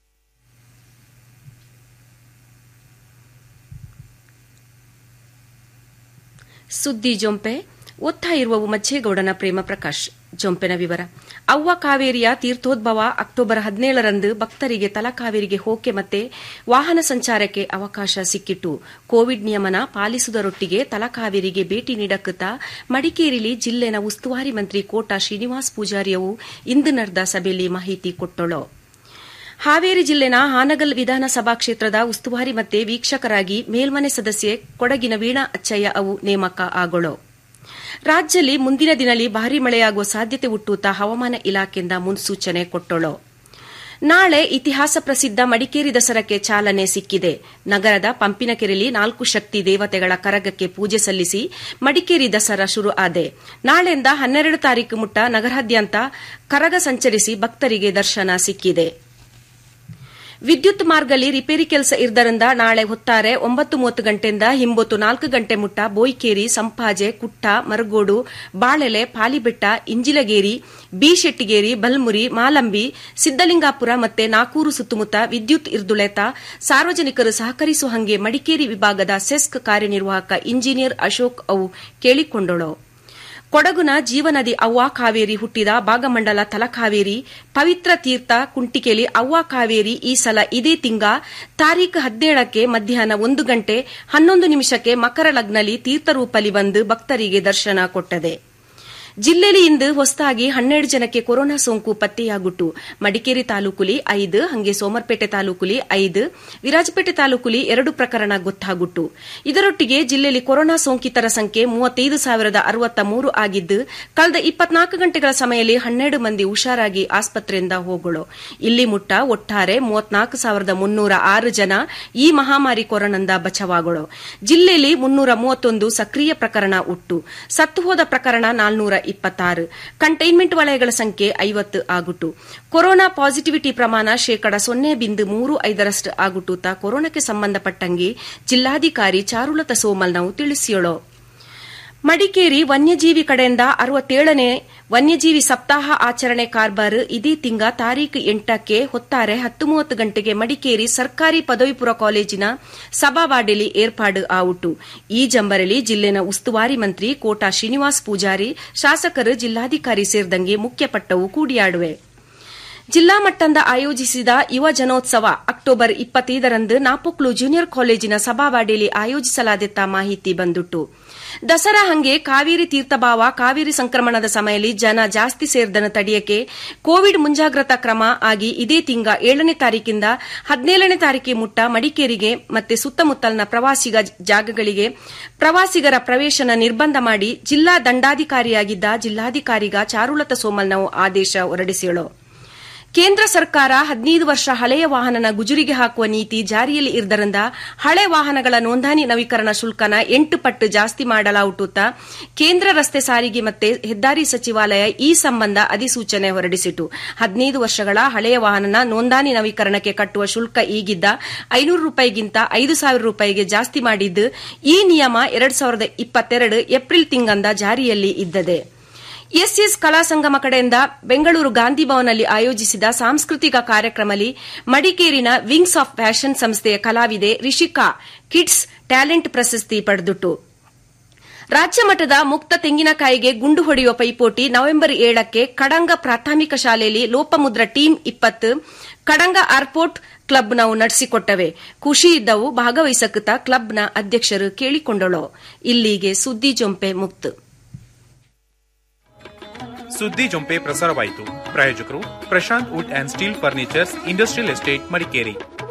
ಸುದ್ದಿ ಜೊಂಪೆ ಓದ್ತಾ ಇರುವವು ಮಜ್ಜೇಗೌಡನ ಪ್ರೇಮ ಪ್ರಕಾಶ್ ಜೊಂಪೆನ ವಿವರ ಅವ್ವ ಕಾವೇರಿಯ ತೀರ್ಥೋದ್ಭವ ಅಕ್ಟೋಬರ್ ಹದಿನೇಳರಂದು ಭಕ್ತರಿಗೆ ತಲಕಾವೇರಿಗೆ ಹೋಕೆ ಮತ್ತೆ ವಾಹನ ಸಂಚಾರಕ್ಕೆ ಅವಕಾಶ ಸಿಕ್ಕಿಟ್ಟು ಕೋವಿಡ್ ನಿಯಮನ ಪಾಲಿಸುವುದರೊಟ್ಟಿಗೆ ತಲಕಾವೇರಿಗೆ ಭೇಟಿ ನೀಡಕ್ಕುತ್ತ ಮಡಿಕೇರಿಲಿ ಜಿಲ್ಲೆನ ಉಸ್ತುವಾರಿ ಮಂತ್ರಿ ಕೋಟಾ ಶ್ರೀನಿವಾಸ್ ಪೂಜಾರಿಯವು ಇಂದು ನಡೆದ ಸಭೆಯಲ್ಲಿ ಮಾಹಿತಿ ಕೊಟ್ಟಳು ಹಾವೇರಿ ಜಿಲ್ಲೆನ ಹಾನಗಲ್ ವಿಧಾನಸಭಾ ಕ್ಷೇತ್ರದ ಉಸ್ತುವಾರಿ ಮತ್ತೆ ವೀಕ್ಷಕರಾಗಿ ಮೇಲ್ಮನೆ ಸದಸ್ಯೆ ಕೊಡಗಿನ ವೀಣಾ ಅಚ್ಚಯ್ಯ ಅವು ನೇಮಕ ಆಗೋಳು ರಾಜ್ಯದಲ್ಲಿ ಮುಂದಿನ ದಿನದಲ್ಲಿ ಭಾರೀ ಮಳೆಯಾಗುವ ಸಾಧ್ಯತೆ ಹುಟ್ಟುತ್ತಾ ಹವಾಮಾನ ಇಲಾಖೆಯಿಂದ ಮುನ್ಸೂಚನೆ ಕೊಟ್ಟಳು ನಾಳೆ ಇತಿಹಾಸ ಪ್ರಸಿದ್ಧ ಮಡಿಕೇರಿ ದಸರಾಕ್ಕೆ ಚಾಲನೆ ಸಿಕ್ಕಿದೆ ನಗರದ ಪಂಪಿನಕೆರೆಯಲ್ಲಿ ನಾಲ್ಕು ಶಕ್ತಿ ದೇವತೆಗಳ ಕರಗಕ್ಕೆ ಪೂಜೆ ಸಲ್ಲಿಸಿ ಮಡಿಕೇರಿ ದಸರಾ ಶುರು ಆದೆ ನಾಳೆಯಿಂದ ಹನ್ನೆರಡು ತಾರೀಕು ಮುಟ್ಟ ನಗರಾದ್ಯಂತ ಕರಗ ಸಂಚರಿಸಿ ಭಕ್ತರಿಗೆ ದರ್ಶನ ಸಿಕ್ಕಿದೆ ವಿದ್ಯುತ್ ಮಾರ್ಗದಲ್ಲಿ ರಿಪೇರಿ ಕೆಲಸ ಇರದರಿಂದ ನಾಳೆ ಹೊತ್ತಾರೆ ಒಂಬತ್ತು ಮೂವತ್ತು ಗಂಟೆಯಿಂದ ಹಿಂಬೊತ್ತು ನಾಲ್ಕು ಗಂಟೆ ಮುಟ್ಟ ಬೋಯ್ಕೇರಿ ಸಂಪಾಜೆ ಕುಟ್ಟ ಮರಗೋಡು ಬಾಳೆಲೆ ಪಾಲಿಬೆಟ್ಟ ಇಂಜಿಲಗೇರಿ ಬಿ ಶೆಟ್ಟಿಗೇರಿ ಬಲ್ಮುರಿ ಮಾಲಂಬಿ ಸಿದ್ದಲಿಂಗಾಪುರ ಮತ್ತೆ ನಾಕೂರು ಸುತ್ತಮುತ್ತ ವಿದ್ಯುತ್ ಇರ್ದುಳೆತ ಸಾರ್ವಜನಿಕರು ಸಹಕರಿಸುವ ಹಂಗೆ ಮಡಿಕೇರಿ ವಿಭಾಗದ ಸೆಸ್ಕ್ ಕಾರ್ಯನಿರ್ವಾಹಕ ಇಂಜಿನಿಯರ್ ಅಶೋಕ್ ಅವು ಕೇಳಿಕೊಂಡಳು ಕೊಡಗುನ ಜೀವನದಿ ಅವ್ವ ಕಾವೇರಿ ಹುಟ್ಟಿದ ಭಾಗಮಂಡಲ ತಲಕಾವೇರಿ ಪವಿತ್ರ ತೀರ್ಥ ಕುಂಟಿಕೆಲಿ ಅವ್ವ ಕಾವೇರಿ ಈ ಸಲ ಇದೇ ತಿಂಗ ತಾರೀಖು ಹದಿನೇಳಕ್ಕೆ ಮಧ್ಯಾಹ್ನ ಒಂದು ಗಂಟೆ ಹನ್ನೊಂದು ನಿಮಿಷಕ್ಕೆ ಮಕರ ಲಗ್ನಲ್ಲಿ ತೀರ್ಥರೂಪಲಿ ಬಂದು ಭಕ್ತರಿಗೆ ದರ್ಶನ ಕೊಟ್ಟದೆ ಜಿಲ್ಲೆಯಲ್ಲಿ ಇಂದು ಹೊಸದಾಗಿ ಹನ್ನೆರಡು ಜನಕ್ಕೆ ಕೊರೋನಾ ಸೋಂಕು ಪತ್ತೆಯಾಗುಟ್ಟು ಮಡಿಕೇರಿ ತಾಲೂಕುಲಿ ಐದು ಹಂಗೆ ಸೋಮರ್ಪೇಟೆ ತಾಲೂಕುಲಿ ಐದು ವಿರಾಜಪೇಟೆ ತಾಲೂಕುಲಿ ಎರಡು ಪ್ರಕರಣ ಗೊತ್ತಾಗುಟ್ಟು ಇದರೊಟ್ಟಿಗೆ ಜಿಲ್ಲೆಯಲ್ಲಿ ಕೊರೋನಾ ಸೋಂಕಿತರ ಸಂಖ್ಯೆ ಮೂವತ್ತೈದು ಸಾವಿರದ ಅರವತ್ತ ಮೂರು ಆಗಿದ್ದು ಕಳೆದ ಇಪ್ಪತ್ನಾಲ್ಕು ಗಂಟೆಗಳ ಸಮಯದಲ್ಲಿ ಹನ್ನೆರಡು ಮಂದಿ ಹುಷಾರಾಗಿ ಆಸ್ಪತ್ರೆಯಿಂದ ಹೋಗಳು ಇಲ್ಲಿ ಮುಟ್ಟ ಒಟ್ಟಾರೆ ಮೂವತ್ನಾಲ್ಕು ಸಾವಿರದ ಮುನ್ನೂರ ಆರು ಜನ ಈ ಮಹಾಮಾರಿ ಕೊರೋನಾದಿಂದ ಬಚಾವಾಗಳು ಜಿಲ್ಲೆಯಲ್ಲಿ ಮುನ್ನೂರ ಮೂವತ್ತೊಂದು ಸಕ್ರಿಯ ಪ್ರಕರಣ ಉಟ್ಟು ಸತ್ತು ಹೋದ ಪ್ರಕರಣ ನಾಲ್ನೂರ ಇಪ್ಪತ್ತಾರು ಕಂಟೈನ್ಮೆಂಟ್ ವಲಯಗಳ ಸಂಖ್ಯೆ ಐವತ್ತು ಆಗುಟ್ಟು ಕೊರೋನಾ ಪಾಸಿಟಿವಿಟಿ ಪ್ರಮಾಣ ಶೇಕಡ ಸೊನ್ನೆ ಬಿಂದು ಮೂರು ಐದರಷ್ಟು ಆಗುಟ್ಟುತ್ತಾ ಕೊರೋನಾಕ್ಕೆ ಸಂಬಂಧಪಟ್ಟಂಗೆ ಜಿಲ್ಲಾಧಿಕಾರಿ ಚಾರುಲತಾ ಸೋಮಲ್ ನಾವು ತಿಳಿಸಿಯಳು ಮಡಿಕೇರಿ ವನ್ಯಜೀವಿ ಕಡೆಯಿಂದ ಅರವತ್ತೇಳನೇ ವನ್ಯಜೀವಿ ಸಪ್ತಾಹ ಆಚರಣೆ ಕಾರ್ಬಾರ್ ಇದೇ ತಿಂಗ ತಾರೀಖು ಎಂಟಕ್ಕೆ ಹೊತ್ತಾರೆ ಹತ್ತು ಮೂವತ್ತು ಗಂಟೆಗೆ ಮಡಿಕೇರಿ ಸರ್ಕಾರಿ ಪದವಿ ಪೂರ್ವ ಕಾಲೇಜಿನ ಸಭಾವಾಡಿಲಿ ಏರ್ಪಾಡು ಆವುಟು ಈ ಜಂಬರಲಿ ಜಿಲ್ಲೆನ ಉಸ್ತುವಾರಿ ಮಂತ್ರಿ ಕೋಟಾ ಶ್ರೀನಿವಾಸ್ ಪೂಜಾರಿ ಶಾಸಕರು ಜಿಲ್ಲಾಧಿಕಾರಿ ಸೇರಿದಂಗೆ ಮುಖ್ಯಪಟ್ಟವು ಕೂಡಿಯಾಡುವೆ ಜಿಲ್ಲಾ ಮಟ್ಟದಿಂದ ಆಯೋಜಿಸಿದ ಯುವ ಜನೋತ್ಸವ ಅಕ್ಟೋಬರ್ ಇಪ್ಪತ್ತೈದರಂದು ನಾಪೊಕ್ಲು ಜೂನಿಯರ್ ಕಾಲೇಜಿನ ಸಭಾವಾಡಿಯಲ್ಲಿ ಆಯೋಜಿಸಲಾದಿತ್ತ ಮಾಹಿತಿ ಬಂದುಟ್ಟು ದಸರಾ ಹಂಗೆ ಕಾವೇರಿ ತೀರ್ಥಭಾವ ಕಾವೇರಿ ಸಂಕ್ರಮಣದ ಸಮಯದಲ್ಲಿ ಜನ ಜಾಸ್ತಿ ಸೇರ್ದನ ತಡೆಯಕ್ಕೆ ಕೋವಿಡ್ ಮುಂಜಾಗ್ರತಾ ಕ್ರಮ ಆಗಿ ಇದೇ ತಿಂಗ ಏಳನೇ ತಾರೀಕಿಂದ ಹದಿನೇಳನೇ ತಾರೀಕಿಗೆ ಮುಟ್ಟ ಮಡಿಕೇರಿಗೆ ಮತ್ತೆ ಸುತ್ತಮುತ್ತಲಿನ ಪ್ರವಾಸಿಗ ಜಾಗಗಳಿಗೆ ಪ್ರವಾಸಿಗರ ಪ್ರವೇಶನ ನಿರ್ಬಂಧ ಮಾಡಿ ಜಿಲ್ಲಾ ದಂಡಾಧಿಕಾರಿಯಾಗಿದ್ದ ಜಿಲ್ಲಾಧಿಕಾರಿಗ ಚಾರುಲತಾ ಸೋಮಲ್ ನಾವು ಆದೇಶ ಹೊರಡಿಸಿಳು ಕೇಂದ್ರ ಸರ್ಕಾರ ಹದಿನೈದು ವರ್ಷ ಹಳೆಯ ವಾಹನನ ಗುಜುರಿಗೆ ಹಾಕುವ ನೀತಿ ಜಾರಿಯಲ್ಲಿ ಇರದರಿಂದ ಹಳೆ ವಾಹನಗಳ ನೋಂದಣಿ ನವೀಕರಣ ಶುಲ್ಕನ ಎಂಟು ಪಟ್ಟು ಜಾಸ್ತಿ ಮಾಡಲಾಗುತ್ತ ಕೇಂದ್ರ ರಸ್ತೆ ಸಾರಿಗೆ ಮತ್ತೆ ಹೆದ್ದಾರಿ ಸಚಿವಾಲಯ ಈ ಸಂಬಂಧ ಅಧಿಸೂಚನೆ ಹೊರಡಿಸಿತು ಹದಿನೈದು ವರ್ಷಗಳ ಹಳೆಯ ವಾಹನನ ನೋಂದಣಿ ನವೀಕರಣಕ್ಕೆ ಕಟ್ಟುವ ಶುಲ್ಕ ಈಗಿದ್ದ ಐನೂರು ರೂಪಾಯಿಗಿಂತ ಐದು ಸಾವಿರ ರೂಪಾಯಿಗೆ ಜಾಸ್ತಿ ಮಾಡಿದ್ದು ಈ ನಿಯಮ ಎರಡ್ ಸಾವಿರದ ಇಪ್ಪತ್ತೆರಡು ಏಪ್ರಿಲ್ ತಿಂಗಳಿಂದ ಜಾರಿಯಲ್ಲಿ ಇದ್ದದೆ ಎಸ್ಎಸ್ ಕಲಾ ಸಂಗಮ ಕಡೆಯಿಂದ ಬೆಂಗಳೂರು ಗಾಂಧಿ ಭವನಲ್ಲಿ ಆಯೋಜಿಸಿದ ಸಾಂಸ್ಕೃತಿಕ ಕಾರ್ಯಕ್ರಮದಲ್ಲಿ ಮಡಿಕೇರಿನ ವಿಂಗ್ಸ್ ಆಫ್ ಫ್ಯಾಷನ್ ಸಂಸ್ಥೆಯ ಕಲಾವಿದೆ ರಿಷಿಕಾ ಕಿಡ್ಸ್ ಟ್ಯಾಲೆಂಟ್ ಪ್ರಶಸ್ತಿ ಪಡೆದುಟ್ಟು ರಾಜ್ಯ ಮಟ್ಟದ ಮುಕ್ತ ತೆಂಗಿನಕಾಯಿಗೆ ಗುಂಡು ಹೊಡೆಯುವ ಪೈಪೋಟಿ ನವೆಂಬರ್ ಏಳಕ್ಕೆ ಕಡಂಗ ಪ್ರಾಥಮಿಕ ಶಾಲೆಯಲ್ಲಿ ಲೋಪಮುದ್ರ ಟೀಮ್ ಇಪ್ಪತ್ತು ಕಡಂಗ ಏರ್ಪೋರ್ಟ್ ಕ್ಲಬ್ ನಾವು ನಡೆಸಿಕೊಟ್ಟವೆ ಖುಷಿ ಇದ್ದವು ಭಾಗವಹಿಸಕುತ್ತ ಕ್ಲಬ್ನ ಅಧ್ಯಕ್ಷರು ಕೇಳಿಕೊಂಡಳು ಇಲ್ಲಿಗೆ ಸುದ್ದಿ ಜೊಂಪೆ ಮುಕ್ತು ಸುದ್ದಿ ಜೊಂಪೆ ಪ್ರಸಾರವಾಯಿತು ಪ್ರಾಯೋಜಕರು Prashanth wood and steel furnitures industrial estate Madikeri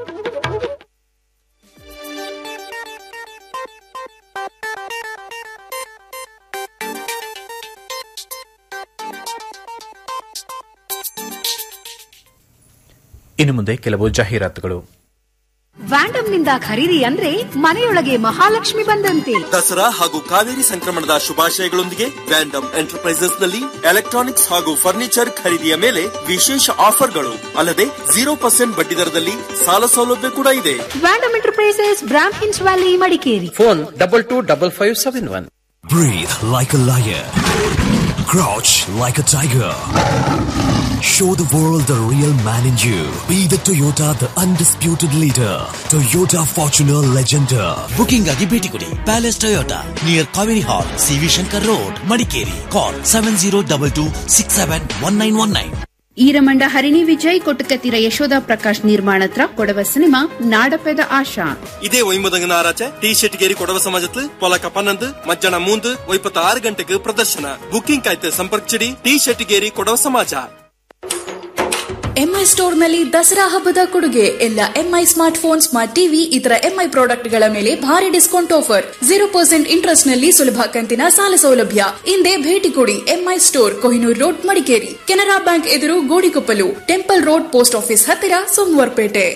ಇನ್ನು ಮುಂದೆ ಕೆಲವು ಜಾಹೀರಾತುಗಳು ವ್ಯಾಂಡಮ್ನಿಂದ ಖರೀದಿ ಅಂದ್ರೆ ಮನೆಯೊಳಗೆ ಮಹಾಲಕ್ಷ್ಮಿ ಬಂದಂತೆ ದಸರಾ ಹಾಗೂ ಕಾವೇರಿ ಸಂಕ್ರಮಣದ ಶುಭಾಶಯಗಳೊಂದಿಗೆ ವ್ಯಾಂಡಮ್ ಎಂಟರ್ಪ್ರೈಸಸ್ ನಲ್ಲಿ ಎಲೆಕ್ಟ್ರಾನಿಕ್ಸ್ ಹಾಗೂ ಫರ್ನಿಚರ್ ಖರೀದಿಯ ಮೇಲೆ ವಿಶೇಷ ಆಫರ್ಗಳು ಅಲ್ಲದೆ ಜೀರೋ ಪರ್ಸೆಂಟ್ ಬಡ್ಡಿ ದರದಲ್ಲಿ ಸಾಲ ಸೌಲಭ್ಯ ಕೂಡ ಇದೆ ವ್ಯಾಂಡಮ್ ಎಂಟರ್ಪ್ರೈಸಸ್ ಬ್ರಾಮ್ ಹಿನ್ಸ್ valley Madikeri phone double two double five seven one Breathe like a lion. Crouch like a tiger. Show the world the real man in you. Be the Toyota, the undisputed leader. Toyota Fortuner Legender. Booking ಆಗಿ ಭೇಟಿ ಕೊಡಿ palace Toyota near Kaveri hall C V Shankar road Madikeri call seven zero double two six seven one nine one nine Eeramanda Harini Vijay Kottakathira Yashoda Prakash ನಿರ್ಮಾಣತ್ರ Kodava cinema Nadapeda Asha இதே ஒய்முதங்க நாராச்ச D ஷெட்டிகேரி கொடவ சமாஜத்தில் பொலக்க பன்னெண்டு மத்தியான மூந்து ஒய்பத்து ஆறு ಗಂಟೆಗೆ ಪ್ರದರ್ಶನ ಬುಕಿಂಗ್ ಆಯ್ತು ಸಂಪರ್ಕಿಸಿಡಿ ಟಿ ಶೆಟ್ಟಿಗೇರಿ ಕೊಡವ ಸಮಾಜ ಎಂಐ ಸ್ಟೋರ್ ನಲ್ಲಿ ದಸರಾ ಹಬ್ಬದ ಕೊಡುಗೆ ಎಲ್ಲ MI smart phone smart TV ಇತರ ಎಂಐ ಪ್ರಾಡಕ್ಟ್ ಗಳ ಮೇಲೆ ಭಾರಿ discount offer zero percent interest ನಲ್ಲಿ ಸುಲಭ ಕಂತಿನ ಸಾಲ ಸೌಲಭ್ಯ ಹಿಂದೆ ಭೇಟಿ ಕೊಡಿ MI store Kohinoor road Madikeri Canara bank ಎದುರು Godikoppalu temple road post office ಹತ್ತಿರ ಸೋಮವಾರಪೇಟೆ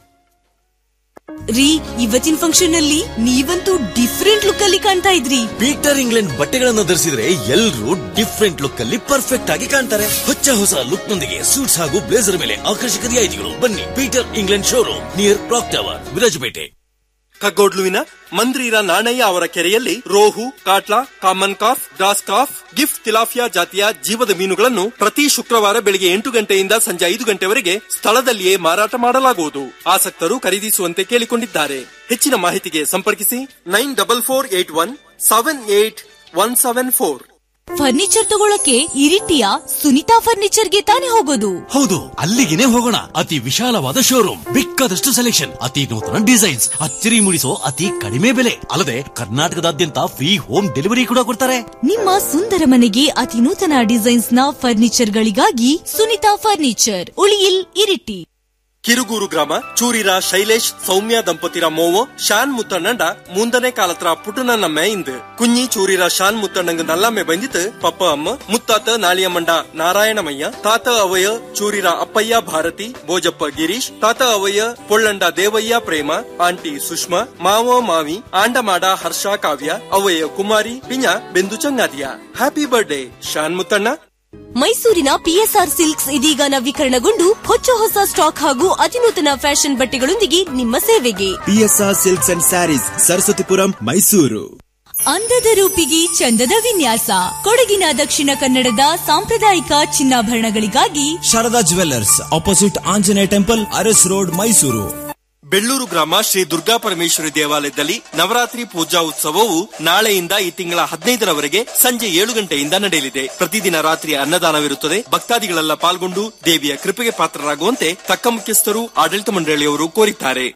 ರೀ ಇವತ್ತಿನ ಫಂಕ್ಷನ್ ಅಲ್ಲಿ ನೀವಂತೂ ಡಿಫ್ರೆಂಟ್ ಲುಕ್ ಅಲ್ಲಿ ಕಾಣ್ತಾ ಇದ್ರಿ ಪೀಟರ್ ಇಂಗ್ಲೆಂಡ್ ಬಟ್ಟೆಗಳನ್ನು ಧರಿಸಿದ್ರೆ ಎಲ್ಲರೂ ಡಿಫ್ರೆಂಟ್ ಲುಕ್ ಅಲ್ಲಿ ಪರ್ಫೆಕ್ಟ್ ಆಗಿ ಕಾಣ್ತಾರೆ ಹೊಚ್ಚ ಹೊಸ ಲುಕ್ ನೊಂದಿಗೆ ಸೂಟ್ಸ್ ಹಾಗೂ ಬ್ಲೇಸರ್ ಮೇಲೆ ಆಕರ್ಷಕ ರಿಯಾಯಿತಿಗಳು ಬನ್ನಿ Peter England showroom near clock tower Virajpet ಕಗ್ಗೋಡ್ಲುವಿನ ಮಂದ್ರೀರ ನಾಣಯ್ಯ ಅವರ ಕೆರೆಯಲ್ಲಿ rohu catla common carp grass carp GIFT tilapia ಜಾತಿಯ ಜೀವದ ಮೀನುಗಳನ್ನು ಪ್ರತಿ ಶುಕ್ರವಾರ ಬೆಳಿಗ್ಗೆ ಎಂಟು ಗಂಟೆಯಿಂದ ಸಂಜೆ ಐದು ಗಂಟೆವರೆಗೆ ಸ್ಥಳದಲ್ಲಿಯೇ ಮಾರಾಟ ಮಾಡಲಾಗುವುದು ಆಸಕ್ತರು ಖರೀದಿಸುವಂತೆ ಕೇಳಿಕೊಂಡಿದ್ದಾರೆ ಹೆಚ್ಚಿನ ಮಾಹಿತಿಗೆ ಸಂಪರ್ಕಿಸಿ nine double four eight one seven eight one seven four furniture ತಗೊಳಕ್ಕೆ ಇರಿಟಿಯ ಸುನಿತಾ ಫರ್ನಿಚರ್ಗೆ ತಾನೇ ಹೋಗೋದು ಹೌದು ಅಲ್ಲಿಗೆನೆ ಹೋಗೋಣ ಅತಿ ವಿಶಾಲವಾದ ಶೋರೂಮ್ ಬೇಕಾದಷ್ಟು ಸೆಲೆಕ್ಷನ್ ಅತಿ ನೂತನ ಡಿಸೈನ್ಸ್ ಅಚ್ಚರಿ ಮೂಡಿಸೋ ಅತಿ ಕಡಿಮೆ ಬೆಲೆ ಅಲ್ಲದೆ ಕರ್ನಾಟಕದಾದ್ಯಂತ ಫ್ರೀ ಹೋಮ್ ಡೆಲಿವರಿ ಕೂಡ ಕೊಡ್ತಾರೆ ನಿಮ್ಮ ಸುಂದರ ಮನೆಗೆ ಅತಿ ನೂತನ ಡಿಸೈನ್ಸ್ ನ ಫರ್ನಿಚರ್ ಗಳಿಗಾಗಿ ಸುನಿತಾ ಫರ್ನಿಚರ್ ಉಳಿಯಿಲ್ ಇರಿಟಿ ಕಿರುಗೂರು ಗ್ರಾಮ ಚೂರಿರ ಶೈಲೇಶ್ ಸೌಮ್ಯ ದಂಪತಿರ ಮೋವೋ ಶಾನ್ ಮುತ್ತಣ್ಣಂಡ ಮುಂದನೆ ಕಾಲತ್ರ ಪುಟನ ನಮ್ಮೆ ಇಂದು ಕುഞ്ഞി ಚೂರಿರ ಶಾನ್ ಮುತ್ತಣ್ಣಂಗ ನಲ್ಲಮ್ಮೆ ಬಂದಿತ್ತು ಪಪ್ಪ ಅಮ್ಮ ಮುತ್ತಾತ ನಾಳಿಯಮ್ಮಂಡ ನಾರಾಯಣಮಯ್ಯ ತಾತ ಅವಯ ಚೂರಿರ ಅಪ್ಪಯ್ಯ ಭಾರತಿ ಬೋಜಪ್ಪ ಗಿರೀಶ್ ತಾತ ಅವಯ ಪೊಳ್ಳಂಡ ದೇವಯ್ಯ ಪ್ರೇಮ ಆಂಟಿ ಸುಷ್ಮಾ ಮಾವ ಮಾವಿ ಆಂಡಮಾಡ ಹರ್ಷ ಕಾವ್ಯ ಅವಯ ಕುಮಾರಿ ಪಿಂಜ ಬೆಂದು ಚಂಗಾದಿಯ ಹ್ಯಾಪಿ ಬರ್ಡೇ ಶಾನ್ ಮುತ್ತಣ್ಣ ಮೈಸೂರಿನ ಪಿಎಸ್ಆರ್ ಸಿಲ್ಕ್ಸ್ ಇದೀಗ ನವೀಕರಣಗೊಂಡು ಹೊಚ್ಚ ಹೊಸ ಸ್ಟಾಕ್ ಹಾಗೂ ಅತಿನೂತನ ಫ್ಯಾಷನ್ ಬಟ್ಟೆಗಳೊಂದಿಗೆ ನಿಮ್ಮ ಸೇವೆಗೆ PSR silks and sarees Saraswathipuram Mysuru ಅಂದದ ರೂಪಿಗೆ ಚಂದದ ವಿನ್ಯಾಸ ಕೊಡಗಿನ ದಕ್ಷಿಣ ಕನ್ನಡದ ಸಾಂಪ್ರದಾಯಿಕ ಚಿನ್ನಾಭರಣಗಳಿಗಾಗಿ Sharada jewellers opposite Anjaneya temple Aras road Mysuru Bellur ಗ್ರಾಮ ಶ್ರೀ ದುರ್ಗಾ ಪರಮೇಶ್ವರಿ ದೇವಾಲಯದಲ್ಲಿ ನವರಾತ್ರಿ ಪೂಜಾ ಉತ್ಸವವು ನಾಳೆಯಿಂದ ಈ ತಿಂಗಳ ಹದಿನೈದರವರೆಗೆ ಸಂಜೆ ಏಳು ಗಂಟೆಯಿಂದ ನಡೆಯಲಿದೆ ಪ್ರತಿದಿನ ರಾತ್ರಿ ಅನ್ನದಾನವಿರುತ್ತದೆ ಭಕ್ತಾದಿಗಳೆಲ್ಲ ಪಾಲ್ಗೊಂಡು ದೇವಿಯ ಕೃಪೆಗೆ ಪಾತ್ರರಾಗುವಂತೆ ತಕ್ಕ ಮುಖ್ಯಸ್ಥರು ಆಡಳಿತ ಮಂಡಳಿಯವರು ಕೋರಿದ್ದಾರೆ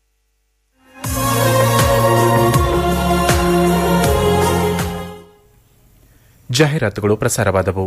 ಜಾಹೀರಾತುಗಳು ಪ್ರಸಾರವಾದವು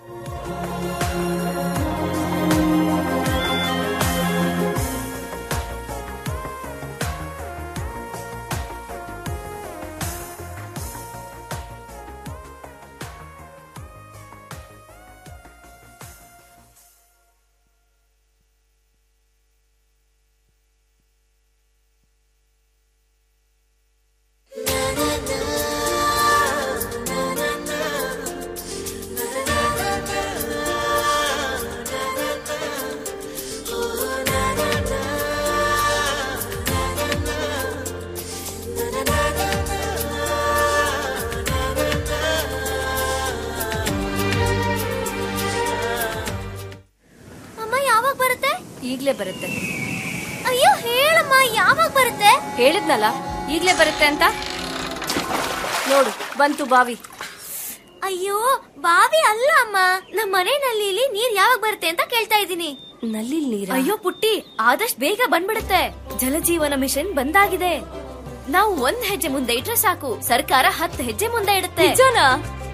ಅಮ್ಮ ಯಾವಾಗ ಬರುತ್ತೆ ಈಗ್ಲೇ ಬರುತ್ತೆ ಅಯ್ಯೋ ಹೇಳಮ್ಮ ಯಾವಾಗ ಬರುತ್ತೆ ಹೇಳಿದ್ನಲ್ಲ ಈಗ್ಲೇ ಬರುತ್ತೆ ಅಂತ ನೋಡು ಬಂತು ಬಾವಿ ಅಯ್ಯೋ ಬಾವಿ ಅಲ್ಲ ಅಮ್ಮ ನಮ್ಮ ಮನೆ ನಲ್ಲಿಲಿ ನೀರ್ ಯಾವಾಗ ಬರುತ್ತೆ ಅಂತ ಕೇಳ್ತಾ ಇದ್ದೀನಿ ನಲ್ಲಿ ನೀರ ಅಯ್ಯೋ ಪುಟ್ಟಿ ಆದಷ್ಟು ಬೇಗ ಬಂದ್ಬಿಡುತ್ತೆ ಜಲಜೀವನ ಮಿಷನ್ ಬಂದಾಗಿದೆ ನಾವು ಒಂದ್ ಹೆಜ್ಜೆ ಮುಂದೆ ಇಟ್ರೆ ಸಾಕು ಸರ್ಕಾರ ಹತ್ತು ಹೆಜ್ಜೆ ಮುಂದೆ ಇಡುತ್ತೆ ನಿಜನಾ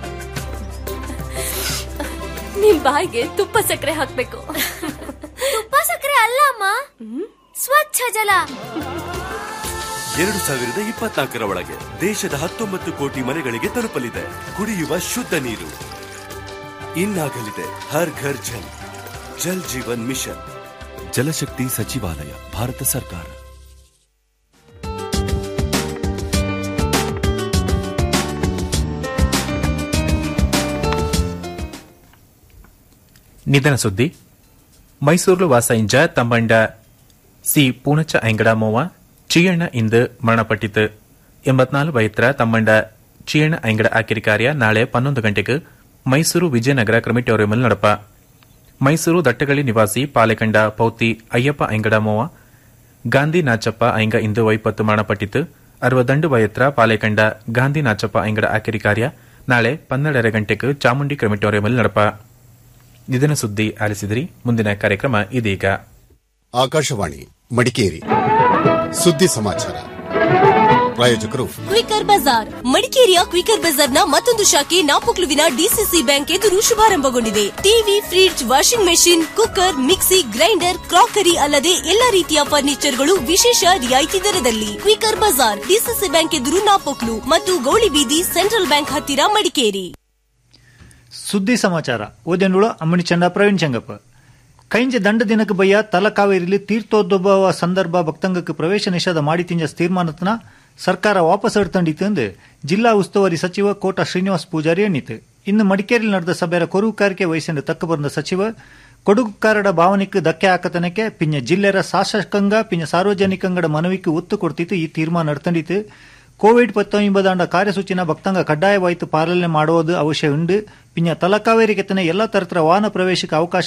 ನಿಮ್ ಬಾಯಿಗೆ ತುಪ್ಪ ಸಕ್ಕರೆ ಹಾಕ್ಬೇಕು ತುಪ್ಪ ಸಕ್ಕರೆ ಅಲ್ಲ ಅಮ್ಮ ಸ್ವಚ್ಛ ಜಲ ಎರಡು ಸಾವಿರದ ಇಪ್ಪತ್ನಾಲ್ಕರ ಒಳಗೆ ದೇಶದ ಹತ್ತೊಂಬತ್ತು ಕೋಟಿ ಮನೆಗಳಿಗೆ ತಲುಪಲಿದೆ ಕುಡಿಯುವ ಶುದ್ಧ ನೀರು ಇನ್ನಾಗಲಿದೆ ಹರ್ ಘರ್ ಜಲ್ ಜಲ್ ಜೀವನ್ ಮಿಷನ್ ಜಲಶಕ್ತಿ ಸಚಿವಾಲಯ ಭಾರತ ಸರ್ಕಾರ ನಿಧನ ಸುದ್ದಿ ಮೈಸೂರು ವಾಸ ಇಂಜ ತಮ್ಮಂಡ ಸಿ ಪೂಣಚ್ಚ ಐಂಗಡ ಮೋವ ಚೀಯಣ್ಣ ಇಂದು ಮರಣಪಟ್ಟಿತು ಎಂಬತ್ನಾಲ್ಕು ವಯತ್ರ ತಮ್ಮಂಡ ಚೀಯಣ್ಣ ಐಂಗಡ ಆಕಿರಿ ಕಾರ್ಯ ನಾಳೆ ಪನ್ನೊಂದು ಗಂಟೆಗೆ ಮೈಸೂರು ವಿಜಯನಗರ ಕ್ರಮಿಟೋರಿಯಂಲ್ ನಡಪ ಮೈಸೂರು ದಟ್ಟಗಳಿ ನಿವಾಸಿ ಪಾಲೆಕಂಡ ಪೌತಿ ಅಯ್ಯಪ್ಪ ಐಂಗಡ ಮೋವ ಗಾಂಧಿ ನಾಚಪ್ಪ ಐಂಗ ಇಂದು ವೈಪತ್ತು ಮರಣಪಟ್ಟಿತು ಅರವದಂಡು ವಯತ್ರ ಪಾಲೆಕಂಡ ಗಾಂಧಿ ನಾಚಪ್ಪ ಐಂಗಡ ಆಕಿರಿ ಕಾರ್ಯ ನಾಳೆ ಪನ್ನೆರಡರ ಗಂಟೆಗೆ ಚಾಮುಂಡಿ ಕ್ರಮಿಟೋರಿಯಂಲ್ ನಡಪ ನಿಧನ ಸುದ್ದಿ ಆಲಿಸಿದಿರಿ ಮುಂದಿನ ಕಾರ್ಯಕ್ರಮ ಇದೀಗ ಆಕಾಶವಾಣಿ ಮಡಿಕೇರಿ ಸುದ್ದಿ ಸಮಾಚಾರ ಪ್ರಾಯೋಜಕರು ಕ್ವಿಕರ್ ಬಜಾರ್ ಮಡಿಕೇರಿಯ ಕ್ವಿಕರ್ ಬಜಾರ್ನ ಮತ್ತೊಂದು ಶಾಖೆ ನಾಪೊಕ್ಲುವಿನ ಡಿಸಿಸಿ ಬ್ಯಾಂಕ್ ಎದುರು ಶುಭಾರಂಭಗೊಂಡಿದೆ TV fridge washing machine cooker mixie grinder crockery ಅಲ್ಲದೆ ಎಲ್ಲಾ ರೀತಿಯ ಫರ್ನಿಚರ್ಗಳು ವಿಶೇಷ ರಿಯಾಯಿತಿ ದರದಲ್ಲಿ ಕ್ವಿಕರ್ ಬಜಾರ್ ಡಿಸಿಸಿ ಬ್ಯಾಂಕ್ ಎದುರು ನಾಪೊಕ್ಲು ಮತ್ತು ಗೌಳಿಬೀದಿ ಸೆಂಟ್ರಲ್ ಬ್ಯಾಂಕ್ ಹತ್ತಿರ ಮಡಿಕೇರಿ ಸುದ್ದಿ ಸಮಾಚಾರ ಓದೆನುಳು ಅಮ್ಮಣಿ ಚಂಡ ಪ್ರವೀಣ್ ಚಂಗಪ್ಪ ಕೈಂಜ ದಂಡ ದಿನಕ್ಕೆ ಬಯ್ಯ ತಲಕಾವೇರಿಲಿ ತೀರ್ಥೋದ್ಭವ ಸಂದರ್ಭ ಭಕ್ತಂಗಕ್ಕೆ ಪ್ರವೇಶ ನಿಷೇಧ ಮಾಡಿ ತಿಂಜ ತೀರ್ಮಾನತನ ಸರ್ಕಾರ ವಾಪಸ್ ಎಡ್ತಂಡಿತು ಎಂದು ಜಿಲ್ಲಾ ಉಸ್ತುವಾರಿ ಸಚಿವ ಕೋಟ ಶ್ರೀನಿವಾಸ್ ಪೂಜಾರಿ ಎಣ್ಣಿತು ಇನ್ನು ಮಡಿಕೇರಿಯಲ್ಲಿ ನಡೆದ ಸಭೆಯ ಕೊರುಕಾರಿಕೆ ವಹಿಸಿದ ತಕ್ಕ ಬಂದ ಸಚಿವ ಕೊಡಗುಕಾರಡ ಭಾವನೆಗೆ ಧಕ್ಕೆ ಹಾಕತನಕ್ಕೆ ಪಿಂಜ ಜಿಲ್ಲೆರ ಶಾಸಕಾಂಗ ಪಿಂಜ ಸಾರ್ವಜನಿಕಂಗಡ ಮನವಿಗೆ ಒತ್ತು ಕೊಡ್ತಿತ್ತು ಈ ತೀರ್ಮಾನ ನಡ್ತಂಡಿತು ಕೋವಿಡ್ ಪತ್ತೊಂಬದಾಂಡ ಕಾರ್ಯಸೂಚಿನ ಭಕ್ತಂಗ ಕಡ್ಡಾಯವಾಯಿತು ಪಾಲನೆ ಮಾಡುವುದು ಅವಶ್ಯ ಉಂಡು ಪಿಂಜ ತಲಕಾವೇರಿ ಕೆತ್ತನೆ ಎಲ್ಲಾ ತರತರ ವಾಹನ ಪ್ರವೇಶಕ್ಕೆ ಅವಕಾಶ